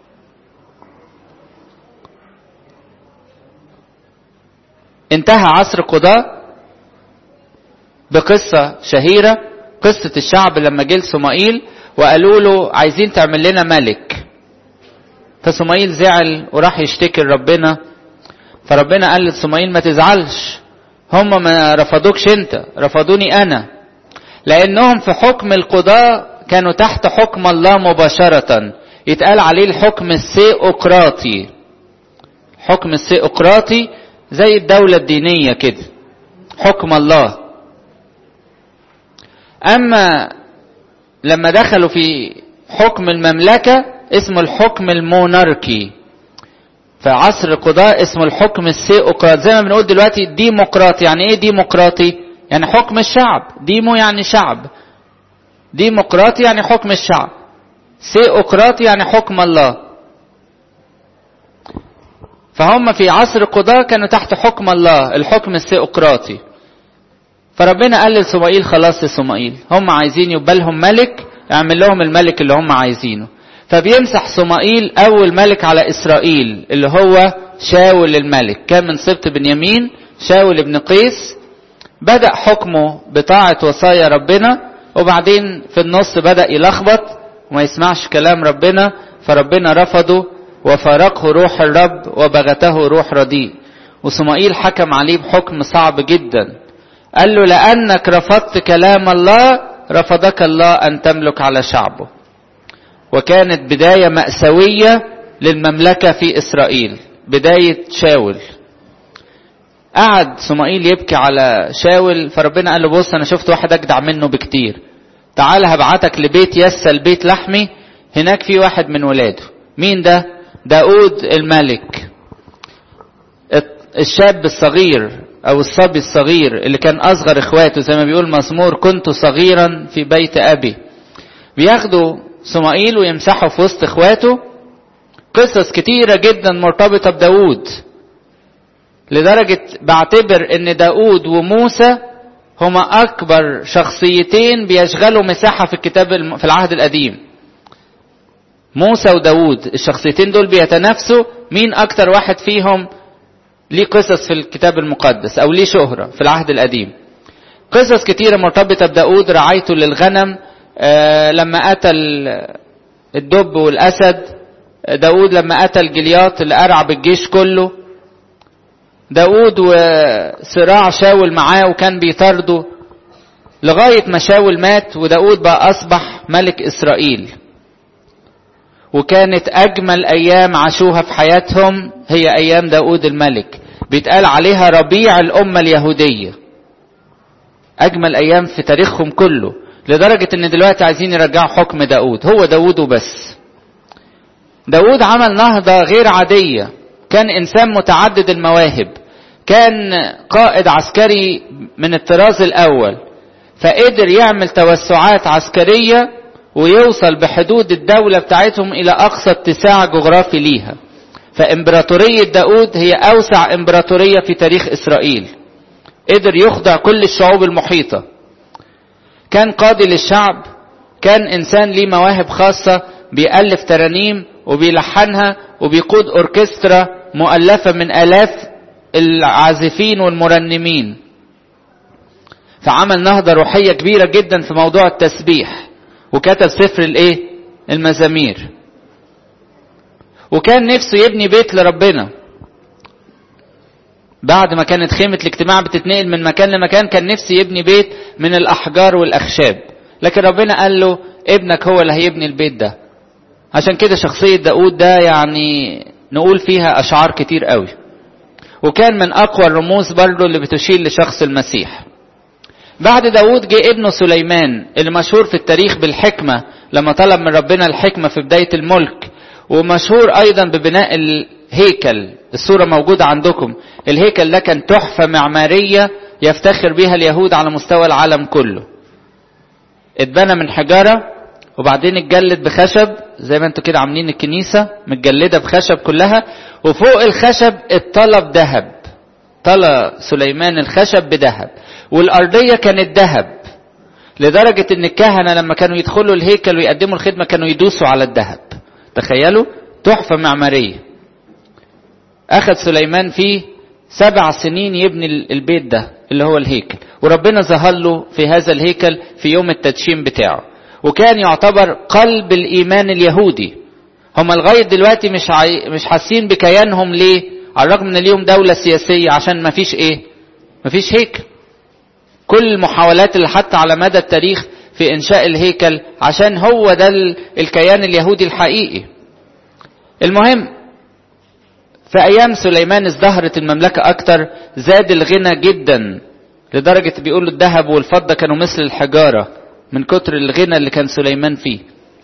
انتهى عصر قضاء بقصة شهيرة قصة الشعب لما جه لصمائيل وقالوا له عايزين تعمل لنا ملك فصمائيل زعل وراح يشتكي لربنا فربنا قال لصمائيل ما تزعلش هم ما رفضوكش انت رفضوني انا لانهم في حكم القضاء كانوا تحت حكم الله مباشرة يتقال عليه الحكم السيقراطي حكم السيقراطي زي الدولة الدينية كده حكم الله اما لما دخلوا في حكم المملكة اسمه الحكم الموناركي في عصر القضاء اسمه الحكم السيقراطي زي ما بنقول دلوقتي ديمقراطي يعني ايه ديمقراطي يعني حكم الشعب ديمو يعني شعب ديمقراطي يعني حكم الشعب سيقراطي يعني حكم الله فهم في عصر القضاة كانوا تحت حكم الله الحكم الثيوقراطي فربنا قال لصمائيل خلاص يا صمائيل هم عايزين يبقى لهم ملك اعمل لهم الملك اللي هم عايزينه فبيمسح صمائيل اول ملك على اسرائيل اللي هو شاول الملك كان من سبط بنيامين شاول ابن قيس بدأ حكمه بطاعة وصايا ربنا وبعدين في النص بدأ يلخبط وما يسمعش كلام ربنا فربنا رفضه وفارقه روح الرب وبغته روح رديء وصمائيل حكم عليه بحكم صعب جدا قال له لأنك رفضت كلام الله رفضك الله أن تملك على شعبه وكانت بداية مأساوية للمملكة في إسرائيل بداية شاول قعد صمائيل يبكي على شاول فربنا قال له بص أنا شفت واحد أجدع منه بكتير تعال هبعتك لبيت يسى البيت لحمي هناك في واحد من ولاده مين ده داود الملك الشاب الصغير او الصبي الصغير اللي كان اصغر اخواته زي ما بيقول مزمور كنت صغيرا في بيت ابي بياخدوا صمائيل ويمسحوا في وسط اخواته قصص كتيرة جدا مرتبطة بداود لدرجة بعتبر ان داود وموسى هما اكبر شخصيتين بيشغلوا مساحة في الكتاب في العهد القديم موسى وداود الشخصيتين دول بيتنافسوا مين اكتر واحد فيهم ليه قصص في الكتاب المقدس او ليه شهرة في العهد القديم قصص كتيرة مرتبطة بداود رعايته للغنم آه لما قتل الدب والاسد داود لما قتل جلياط اللي ارعب الجيش كله داود وصراع شاول معاه وكان بيطارده لغاية ما شاول مات وداود بقى أصبح ملك إسرائيل وكانت أجمل أيام عاشوها في حياتهم هي أيام داود الملك بيتقال عليها ربيع الأمة اليهودية أجمل أيام في تاريخهم كله لدرجة إن دلوقتي عايزين يرجعوا حكم داود هو داود وبس داود عمل نهضة غير عادية كان إنسان متعدد المواهب كان قائد عسكري من الطراز الأول فقدر يعمل توسعات عسكرية ويوصل بحدود الدولة بتاعتهم إلى أقصى اتساع جغرافي ليها فإمبراطورية داود هي أوسع إمبراطورية في تاريخ إسرائيل قدر يخضع كل الشعوب المحيطة كان قاضي للشعب كان إنسان ليه مواهب خاصة بيألف ترانيم وبيلحنها وبيقود أوركسترا مؤلفة من آلاف العازفين والمرنمين فعمل نهضة روحية كبيرة جدا في موضوع التسبيح وكتب سفر الايه المزامير وكان نفسه يبني بيت لربنا بعد ما كانت خيمة الاجتماع بتتنقل من مكان لمكان كان نفسه يبني بيت من الأحجار والأخشاب لكن ربنا قال له ابنك هو اللي هيبني البيت ده عشان كده شخصية داود ده يعني نقول فيها أشعار كتير قوي وكان من أقوى الرموز برضه اللي بتشير لشخص المسيح بعد داود جه ابنه سليمان اللي مشهور في التاريخ بالحكمة لما طلب من ربنا الحكمة في بداية الملك ومشهور أيضا ببناء الهيكل الصورة موجودة عندكم الهيكل ده كان تحفة معمارية يفتخر بها اليهود على مستوى العالم كله اتبنى من حجارة وبعدين اتجلد بخشب زي ما انتوا كده عاملين الكنيسة متجلدة بخشب كلها وفوق الخشب اتطلب ذهب طلى سليمان الخشب بذهب والأرضية كانت ذهب لدرجة ان الكهنة لما كانوا يدخلوا الهيكل ويقدموا الخدمة كانوا يدوسوا على الذهب تخيلوا تحفة معمارية أخذ سليمان فيه سبع سنين يبني البيت ده اللي هو الهيكل وربنا ظهر له في هذا الهيكل في يوم التدشين بتاعه وكان يعتبر قلب الإيمان اليهودي هم لغاية دلوقتي مش عاي... مش حاسين بكيانهم ليه على الرغم ان اليوم دولة سياسية عشان ما فيش ايه ما فيش هيكل كل المحاولات اللي حتى على مدى التاريخ في انشاء الهيكل عشان هو ده الكيان اليهودي الحقيقي المهم في ايام سليمان ازدهرت المملكة اكتر زاد الغنى جدا لدرجة بيقولوا الذهب والفضة كانوا مثل الحجارة من كتر الغنى اللي كان سليمان فيه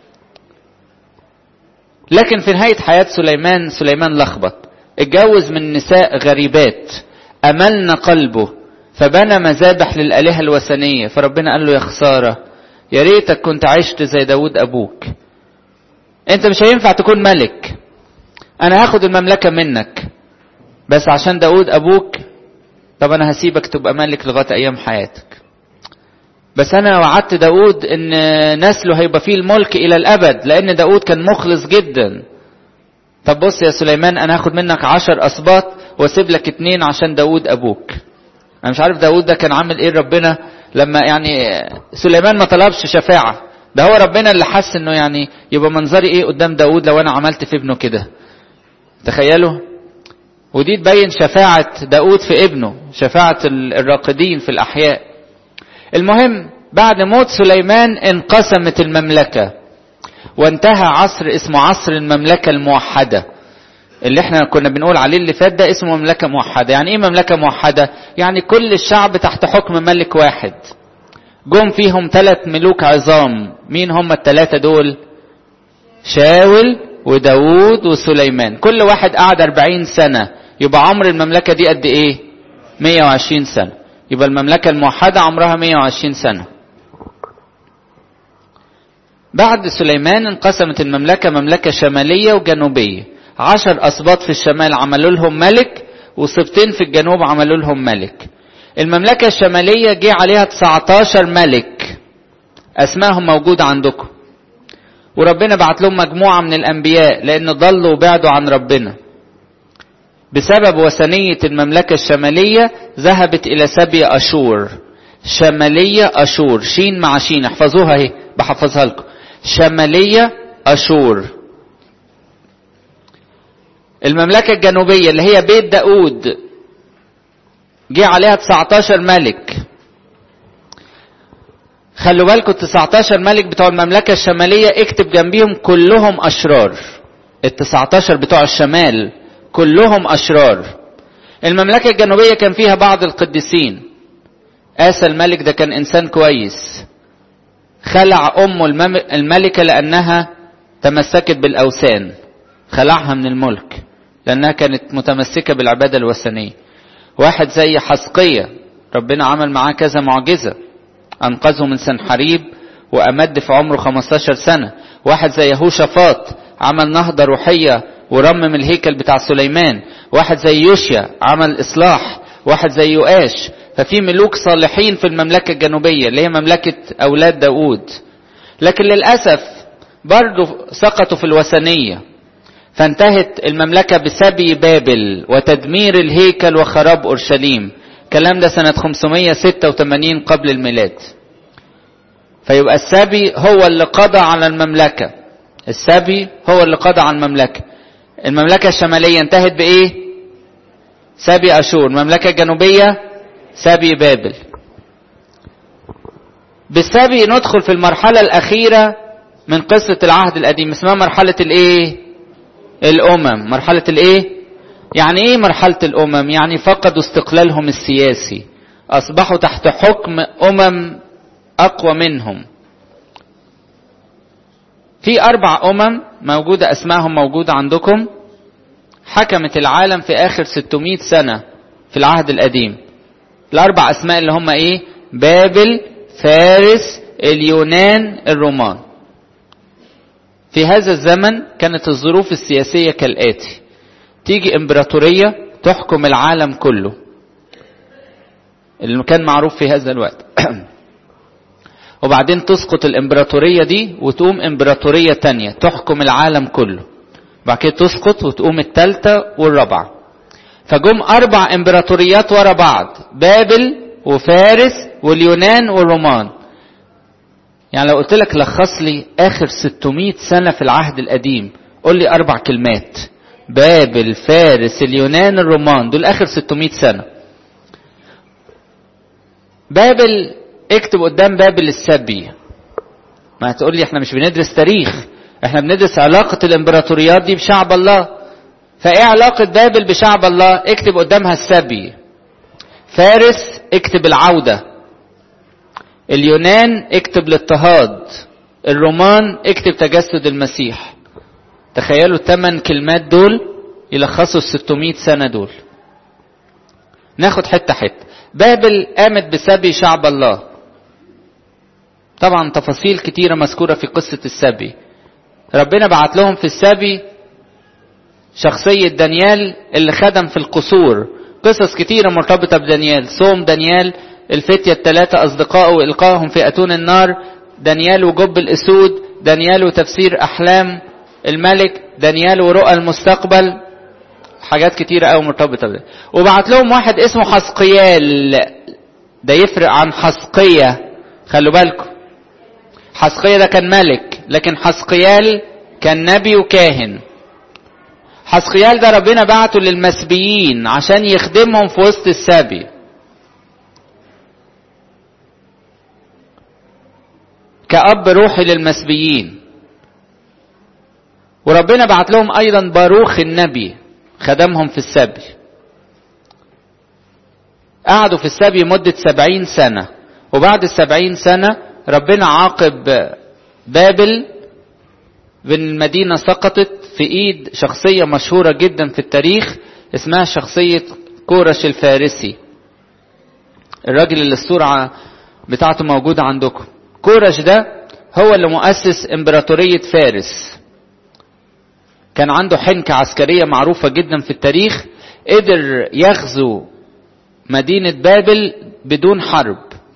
لكن في نهاية حياة سليمان سليمان لخبط اتجوز من نساء غريبات أملن قلبه فبنى مذابح للآلهة الوثنية فربنا قال له يا خسارة يا ريتك كنت عشت زي داود أبوك انت مش هينفع تكون ملك انا هاخد المملكة منك بس عشان داود ابوك طب انا هسيبك تبقى ملك لغايه ايام حياتك بس انا وعدت داود ان نسله هيبقى فيه الملك الى الابد لان داود كان مخلص جدا طب بص يا سليمان انا هاخد منك عشر اسباط واسيب لك اتنين عشان داود ابوك انا مش عارف داود ده كان عامل ايه ربنا لما يعني سليمان ما طلبش شفاعة ده هو ربنا اللي حس انه يعني يبقى منظري ايه قدام داود لو انا عملت في ابنه كده تخيلوا ودي تبين شفاعة داود في ابنه شفاعة الراقدين في الأحياء المهم بعد موت سليمان انقسمت المملكة وانتهى عصر اسمه عصر المملكة الموحدة اللي احنا كنا بنقول عليه اللي فات ده اسمه مملكة موحدة يعني ايه مملكة موحدة يعني كل الشعب تحت حكم ملك واحد جم فيهم ثلاث ملوك عظام مين هم الثلاثة دول شاول وداود وسليمان كل واحد قعد أربعين سنة يبقى عمر المملكة دي قد ايه 120 سنة يبقى المملكة الموحدة عمرها 120 سنة بعد سليمان انقسمت المملكة مملكة شمالية وجنوبية عشر أسباط في الشمال عملوا لهم ملك وسبطين في الجنوب عملوا لهم ملك المملكة الشمالية جه عليها 19 ملك أسمائهم موجودة عندكم وربنا بعت لهم مجموعة من الأنبياء لأن ضلوا وبعدوا عن ربنا بسبب وثنية المملكة الشمالية ذهبت إلى سبي أشور شمالية أشور شين مع شين احفظوها اهي بحفظها لكم شمالية أشور المملكة الجنوبية اللي هي بيت داود جه عليها 19 ملك خلوا بالكم 19 ملك بتوع المملكة الشمالية اكتب جنبيهم كلهم أشرار ال 19 بتوع الشمال كلهم أشرار المملكة الجنوبية كان فيها بعض القديسين آسى الملك ده كان إنسان كويس خلع أمه الملكة لأنها تمسكت بالأوثان خلعها من الملك لأنها كانت متمسكة بالعبادة الوثنية واحد زي حسقية ربنا عمل معاه كذا معجزة أنقذه من سنحريب وأمد في عمره 15 سنة واحد زي يهوشافاط عمل نهضة روحية ورمم الهيكل بتاع سليمان واحد زي يوشيا عمل إصلاح واحد زي يؤاش ففي ملوك صالحين في المملكة الجنوبية اللي هي مملكة أولاد داود لكن للأسف برضو سقطوا في الوثنية فانتهت المملكة بسبي بابل وتدمير الهيكل وخراب أورشليم الكلام ده سنة 586 قبل الميلاد فيبقى السبي هو اللي قضى على المملكة السبي هو اللي قضى على المملكة المملكة الشمالية انتهت بإيه سبي أشور المملكة الجنوبية سبي بابل بالسبي ندخل في المرحلة الأخيرة من قصة العهد القديم اسمها مرحلة الإيه الأمم مرحلة الإيه يعني إيه مرحلة الأمم يعني فقدوا استقلالهم السياسي أصبحوا تحت حكم أمم أقوى منهم في أربع أمم موجودة أسمائهم موجودة عندكم حكمت العالم في آخر 600 سنة في العهد القديم الأربع أسماء اللي هم إيه بابل فارس اليونان الرومان في هذا الزمن كانت الظروف السياسية كالآتي تيجي امبراطورية تحكم العالم كله اللي كان معروف في هذا الوقت وبعدين تسقط الامبراطورية دي وتقوم امبراطورية تانية تحكم العالم كله بعد كده تسقط وتقوم التالتة والرابعة فجم أربع امبراطوريات ورا بعض بابل وفارس واليونان والرومان يعني لو قلت لك لخص لي آخر 600 سنة في العهد القديم قول لي أربع كلمات بابل فارس اليونان الرومان دول آخر 600 سنة بابل اكتب قدام بابل السبي ما هتقول لي احنا مش بندرس تاريخ احنا بندرس علاقة الامبراطوريات دي بشعب الله فايه علاقة بابل بشعب الله اكتب قدامها السبي فارس اكتب العودة اليونان اكتب الاضطهاد الرومان اكتب تجسد المسيح تخيلوا الثمان كلمات دول يلخصوا ال 600 سنة دول ناخد حتة حتة بابل قامت بسبي شعب الله طبعا تفاصيل كتيرة مذكورة في قصة السبي ربنا بعت لهم في السبي شخصية دانيال اللي خدم في القصور قصص كتيرة مرتبطة بدانيال صوم دانيال الفتية الثلاثة أصدقائه وإلقائهم في أتون النار دانيال وجب الأسود دانيال وتفسير أحلام الملك دانيال ورؤى المستقبل حاجات كتيرة أوي مرتبطة بده وبعت لهم واحد اسمه حسقيال ده يفرق عن حسقية خلوا بالكم حسقية ده كان ملك لكن حسقيال كان نبي وكاهن حسقيال ده ربنا بعته للمسبيين عشان يخدمهم في وسط السبي كأب روحي للمسبيين وربنا بعت لهم أيضا باروخ النبي خدمهم في السبي قعدوا في السبي مدة سبعين سنة وبعد السبعين سنة ربنا عاقب بابل بن المدينة سقطت في ايد شخصية مشهورة جدا في التاريخ اسمها شخصية كورش الفارسي الراجل اللي الصورة بتاعته موجودة عندكم كورش ده هو اللي مؤسس امبراطورية فارس كان عنده حنكة عسكرية معروفة جدا في التاريخ قدر يغزو مدينة بابل بدون حرب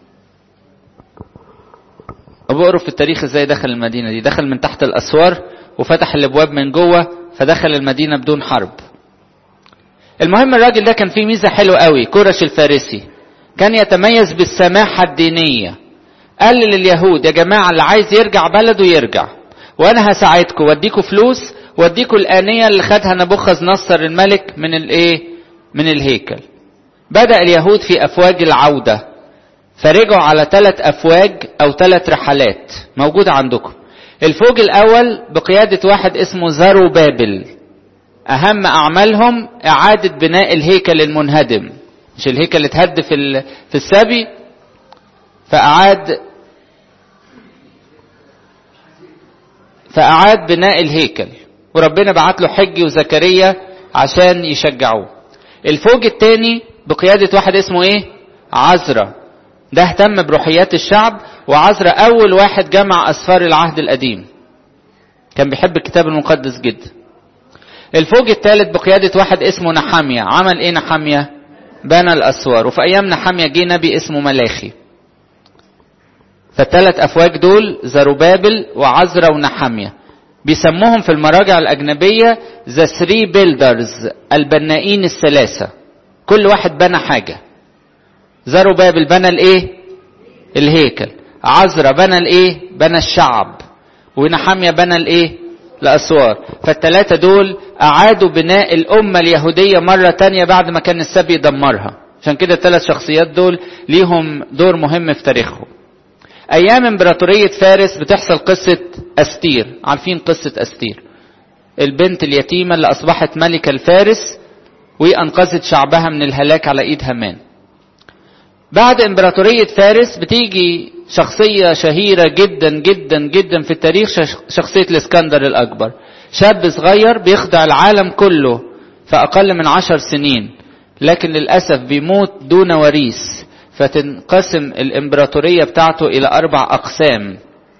وبقروا في التاريخ ازاي دخل المدينة دي دخل من تحت الأسوار وفتح الابواب من جوه فدخل المدينه بدون حرب المهم الراجل ده كان فيه ميزه حلوه قوي كورش الفارسي كان يتميز بالسماحه الدينيه قال لليهود يا جماعه اللي عايز يرجع بلده يرجع وانا هساعدكم واديكم فلوس واديكم الانيه اللي خدها نبوخذ نصر الملك من الايه من الهيكل بدا اليهود في افواج العوده فرجعوا على ثلاث افواج او ثلاث رحلات موجوده عندكم الفوج الأول بقيادة واحد اسمه زارو بابل أهم أعمالهم إعادة بناء الهيكل المنهدم مش الهيكل اتهد في في السبي فأعاد فأعاد بناء الهيكل وربنا بعت له حجي وزكريا عشان يشجعوه الفوج الثاني بقيادة واحد اسمه ايه عزرا ده اهتم بروحيات الشعب وعزرا أول واحد جمع أسفار العهد القديم كان بيحب الكتاب المقدس جدا الفوج الثالث بقيادة واحد اسمه نحامية عمل ايه نحامية بنى الأسوار وفي أيام نحامية جه نبي اسمه ملاخي فالثلاث أفواج دول زروبابل وعزرا ونحامية بيسموهم في المراجع الأجنبية ذا ثري بيلدرز البنائين الثلاثة كل واحد بنى حاجة زروبابل بنى الايه الهيكل عزرا بنى الايه بنى الشعب ونحامية بنى الايه الاسوار فالثلاثة دول اعادوا بناء الامة اليهودية مرة تانية بعد ما كان السبي دمرها عشان كده الثلاث شخصيات دول ليهم دور مهم في تاريخهم ايام امبراطورية فارس بتحصل قصة استير عارفين قصة استير البنت اليتيمة اللي اصبحت ملكة الفارس وانقذت شعبها من الهلاك على ايد هامان بعد امبراطورية فارس بتيجي شخصية شهيرة جدا جدا جدا في التاريخ شخصية الاسكندر الأكبر شاب صغير بيخضع العالم كله في أقل من عشر سنين لكن للأسف بيموت دون وريث فتنقسم الإمبراطورية بتاعته إلى أربع أقسام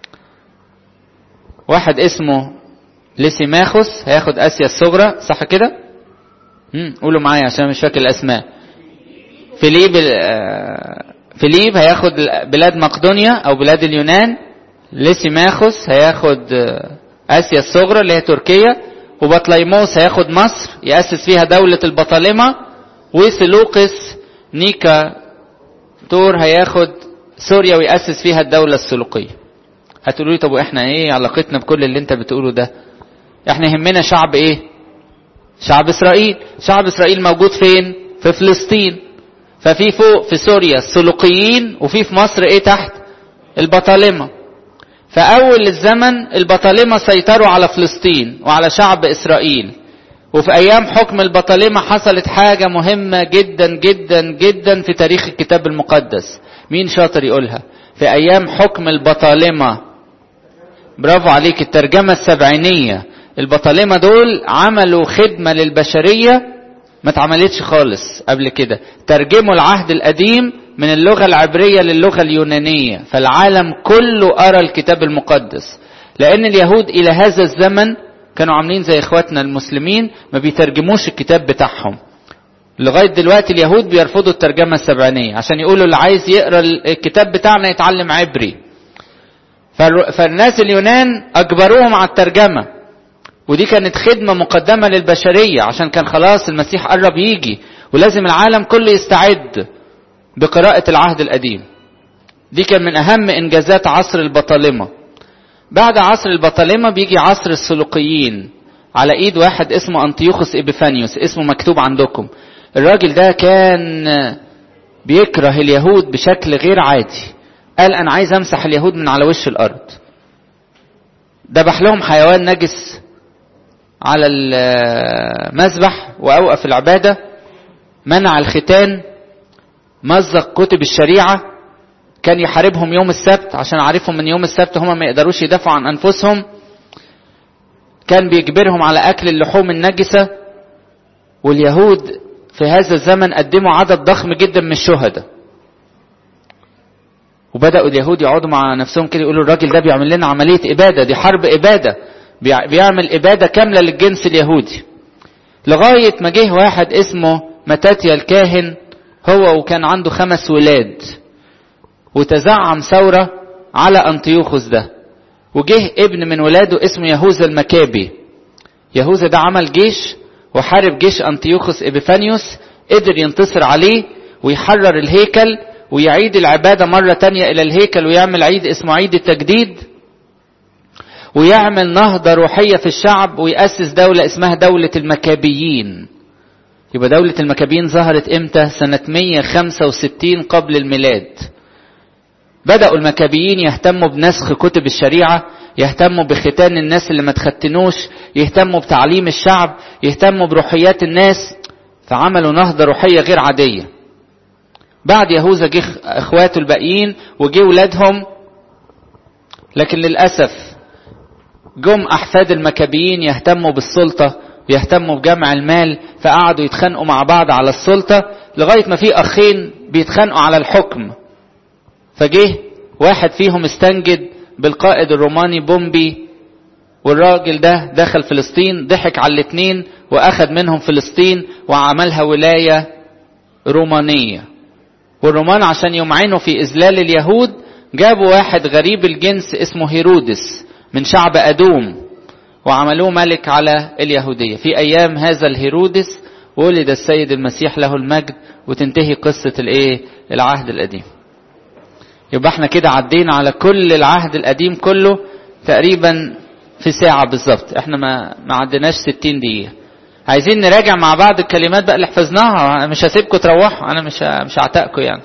واحد اسمه ليسيماخوس هياخد آسيا الصغرى صح كده؟ قولوا معايا عشان مش فاكر الأسماء فيليب فيليب هياخد بلاد مقدونيا او بلاد اليونان ليسيماخوس هياخد اسيا الصغرى اللي هي تركيا وبطليموس هياخد مصر ياسس فيها دولة البطالمة وسلوقس نيكا تور هياخد سوريا ويأسس فيها الدولة السلوقية هتقولوا لي طب واحنا ايه علاقتنا بكل اللي انت بتقوله ده احنا يهمنا شعب ايه شعب اسرائيل شعب اسرائيل موجود فين في فلسطين ففي فوق في سوريا السلوقيين وفي في مصر ايه تحت البطالمة فأول الزمن البطالمة سيطروا على فلسطين وعلى شعب إسرائيل وفي أيام حكم البطالمة حصلت حاجة مهمة جدا جدا جدا في تاريخ الكتاب المقدس مين شاطر يقولها في أيام حكم البطالمة برافو عليك الترجمة السبعينية البطالمة دول عملوا خدمة للبشرية ما اتعملتش خالص قبل كده ترجموا العهد القديم من اللغة العبرية للغة اليونانية فالعالم كله أرى الكتاب المقدس لأن اليهود إلى هذا الزمن كانوا عاملين زي اخواتنا المسلمين ما بيترجموش الكتاب بتاعهم لغايه دلوقتي اليهود بيرفضوا الترجمه السبعينيه عشان يقولوا اللي عايز يقرا الكتاب بتاعنا يتعلم عبري فالناس اليونان اجبروهم على الترجمه ودي كانت خدمه مقدمه للبشريه عشان كان خلاص المسيح قرب يجي ولازم العالم كله يستعد بقراءه العهد القديم دي كان من اهم انجازات عصر البطالمه بعد عصر البطالمه بيجي عصر السلوقيين على ايد واحد اسمه انطيوخوس ابيفانيوس اسمه مكتوب عندكم الراجل ده كان بيكره اليهود بشكل غير عادي قال انا عايز امسح اليهود من على وش الارض ذبح لهم حيوان نجس على المذبح واوقف العباده منع الختان مزق كتب الشريعه كان يحاربهم يوم السبت عشان عارفهم من يوم السبت هم ما يقدروش يدافعوا عن انفسهم كان بيجبرهم على اكل اللحوم النجسه واليهود في هذا الزمن قدموا عدد ضخم جدا من الشهداء وبداوا اليهود يقعدوا مع نفسهم كده يقولوا الراجل ده بيعمل لنا عمليه اباده دي حرب اباده بيعمل اباده كامله للجنس اليهودي لغايه ما جه واحد اسمه متاتيا الكاهن هو وكان عنده خمس ولاد وتزعم ثوره على انطيوخوس ده وجه ابن من ولاده اسمه يهوذا المكابي يهوذا ده عمل جيش وحارب جيش انطيوخوس ابيفانيوس قدر ينتصر عليه ويحرر الهيكل ويعيد العبادة مرة تانية إلى الهيكل ويعمل عيد اسمه عيد التجديد ويعمل نهضة روحية في الشعب ويأسس دولة اسمها دولة المكابيين يبقى دولة المكابيين ظهرت امتى سنة 165 قبل الميلاد بدأوا المكابيين يهتموا بنسخ كتب الشريعة يهتموا بختان الناس اللي ما تختنوش يهتموا بتعليم الشعب يهتموا بروحيات الناس فعملوا نهضة روحية غير عادية بعد يهوذا جه اخواته الباقيين وجه ولادهم لكن للاسف جم احفاد المكابيين يهتموا بالسلطه ويهتموا بجمع المال فقعدوا يتخانقوا مع بعض على السلطه لغايه ما في اخين بيتخانقوا على الحكم فجه واحد فيهم استنجد بالقائد الروماني بومبي والراجل ده دخل فلسطين ضحك على الاتنين واخد منهم فلسطين وعملها ولايه رومانيه والرومان عشان يمعنوا في إذلال اليهود جابوا واحد غريب الجنس اسمه هيرودس من شعب أدوم وعملوه ملك على اليهودية في أيام هذا الهيرودس ولد السيد المسيح له المجد وتنتهي قصة الايه العهد القديم يبقى احنا كده عدينا على كل العهد القديم كله تقريبا في ساعة بالظبط احنا ما ما عديناش 60 دقيقة عايزين نراجع مع بعض الكلمات بقى اللي حفظناها انا مش هسيبكم تروحوا انا مش مش هعتقكم يعني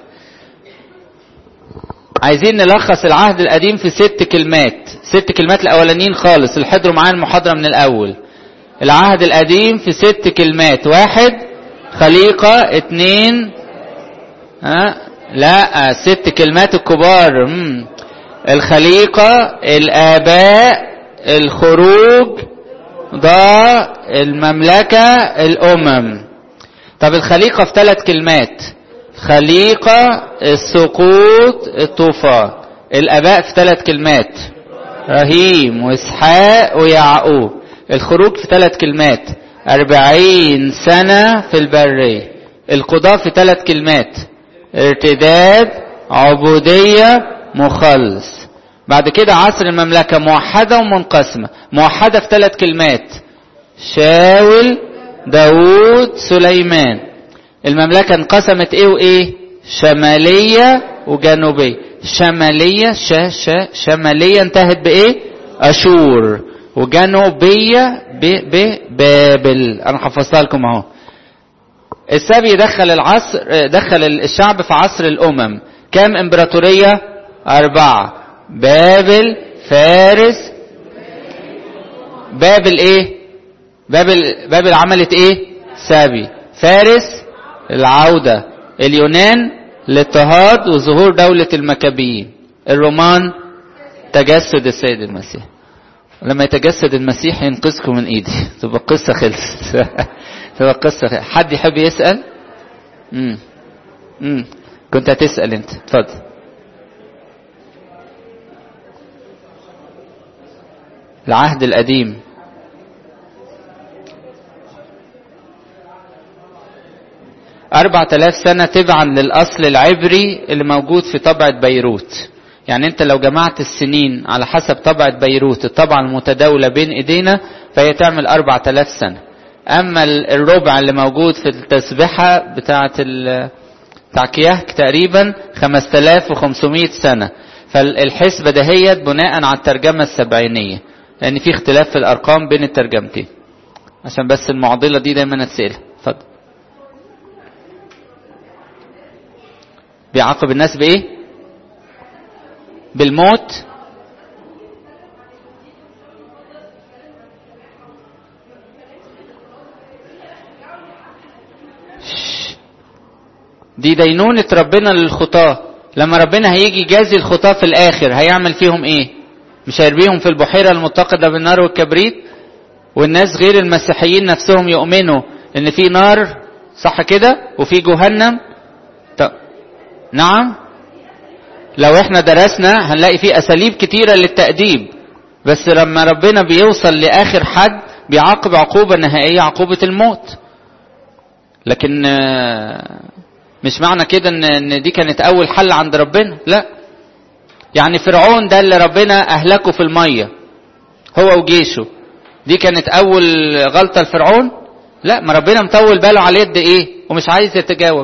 عايزين نلخص العهد القديم في ست كلمات ست كلمات الاولانيين خالص اللي حضروا معايا المحاضره من الاول العهد القديم في ست كلمات واحد خليقه اتنين ها لا ست كلمات الكبار مم. الخليقه الاباء الخروج ضاء المملكة الأمم طب الخليقة في ثلاث كلمات خليقة السقوط الطوفان الآباء في ثلاث كلمات رهيم وإسحاق ويعقوب الخروج في ثلاث كلمات أربعين سنة في البرية القضاء في ثلاث كلمات ارتداد عبودية مخلص بعد كده عصر المملكة موحدة ومنقسمة موحدة في ثلاث كلمات شاول داوود سليمان المملكة انقسمت ايه وايه شمالية وجنوبية شمالية شا شا شمالية انتهت بايه اشور وجنوبية ب ب بابل انا حفظتها لكم اهو السبي دخل العصر دخل الشعب في عصر الامم كام امبراطورية اربعة بابل فارس بابل ايه بابل بابل عملت ايه سابي فارس العودة اليونان الاضطهاد وظهور دولة المكابيين الرومان تجسد السيد المسيح لما يتجسد المسيح ينقذكم من ايدي تبقى القصة خلصت تبقى القصة خلصت. حد يحب يسأل امم امم كنت هتسأل انت اتفضل العهد القديم أربعة آلاف سنة تبعا للأصل العبري اللي موجود في طبعة بيروت يعني أنت لو جمعت السنين على حسب طبعة بيروت الطبعة المتداولة بين إيدينا فهي تعمل أربعة آلاف سنة أما الربع اللي موجود في التسبحة بتاعة بتاع كياهك تقريبا 5500 سنة فالحسبة دهيت بناء على الترجمة السبعينية لأن في اختلاف في الأرقام بين الترجمتين عشان بس المعضلة دي دايما اتسألها اتفضل بيعاقب الناس بإيه؟ بالموت دي دينونة ربنا للخطاة لما ربنا هيجي يجازي الخطاة في الآخر هيعمل فيهم إيه؟ مش هيرميهم في البحيرة المتقدة بالنار والكبريت والناس غير المسيحيين نفسهم يؤمنوا إن في نار صح كده وفي جهنم طب نعم لو احنا درسنا هنلاقي في أساليب كتيرة للتأديب بس لما ربنا بيوصل لآخر حد بيعاقب عقوبة نهائية عقوبة الموت لكن مش معنى كده ان ان دي كانت اول حل عند ربنا لا يعني فرعون ده اللي ربنا اهلكه في الميه هو وجيشه دي كانت اول غلطه لفرعون لا ما ربنا مطول باله على يد ايه ومش عايز يتجاوب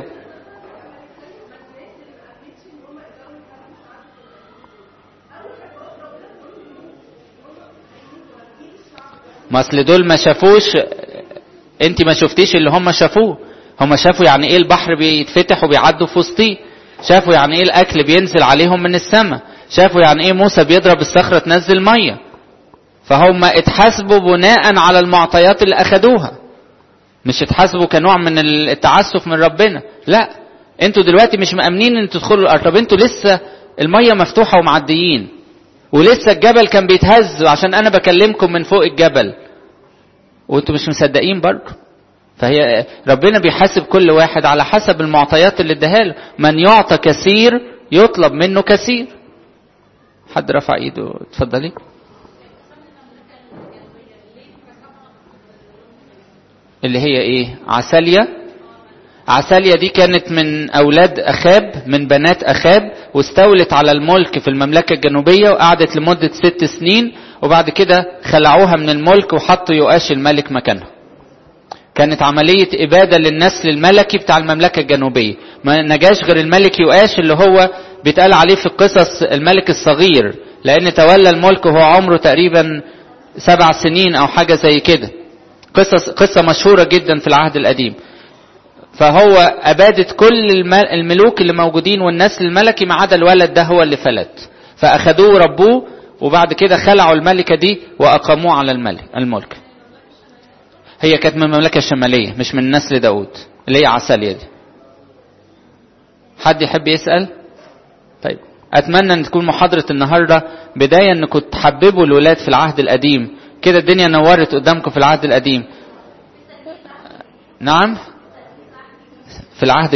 ما اصل دول ما شافوش انت ما شفتيش اللي هم شافوه هم شافوا يعني ايه البحر بيتفتح وبيعدوا في وسطيه شافوا يعني ايه الاكل بينزل عليهم من السماء شافوا يعني ايه موسى بيضرب الصخره تنزل ميه فهم اتحاسبوا بناء على المعطيات اللي اخدوها مش اتحاسبوا كنوع من التعسف من ربنا لا انتوا دلوقتي مش مأمنين ان تدخلوا الارض طب انتوا لسه الميه مفتوحه ومعديين ولسه الجبل كان بيتهز عشان انا بكلمكم من فوق الجبل وانتوا مش مصدقين برضه فهي ربنا بيحاسب كل واحد على حسب المعطيات اللي اداها له من يعطى كثير يطلب منه كثير حد رفع ايده اتفضلي اللي هي ايه عساليا عساليا دي كانت من اولاد اخاب من بنات اخاب واستولت على الملك في المملكه الجنوبيه وقعدت لمده ست سنين وبعد كده خلعوها من الملك وحطوا يؤاش الملك مكانها كانت عملية إبادة للنسل الملكي بتاع المملكة الجنوبية ما نجاش غير الملك يؤاش اللي هو بيتقال عليه في القصص الملك الصغير لأن تولى الملك وهو عمره تقريبا سبع سنين أو حاجة زي كده قصص قصة مشهورة جدا في العهد القديم فهو أبادت كل الملوك اللي موجودين والنسل الملكي ما عدا الولد ده هو اللي فلت فأخدوه وربوه وبعد كده خلعوا الملكة دي وأقاموه على الملك الملك هي كانت من المملكة الشمالية مش من نسل داود اللي هي عسالية دي حد يحب يسأل طيب أتمنى أن تكون محاضرة النهاردة بداية أنكم تحببوا الولاد في العهد القديم كده الدنيا نورت قدامكم في العهد القديم نعم في العهد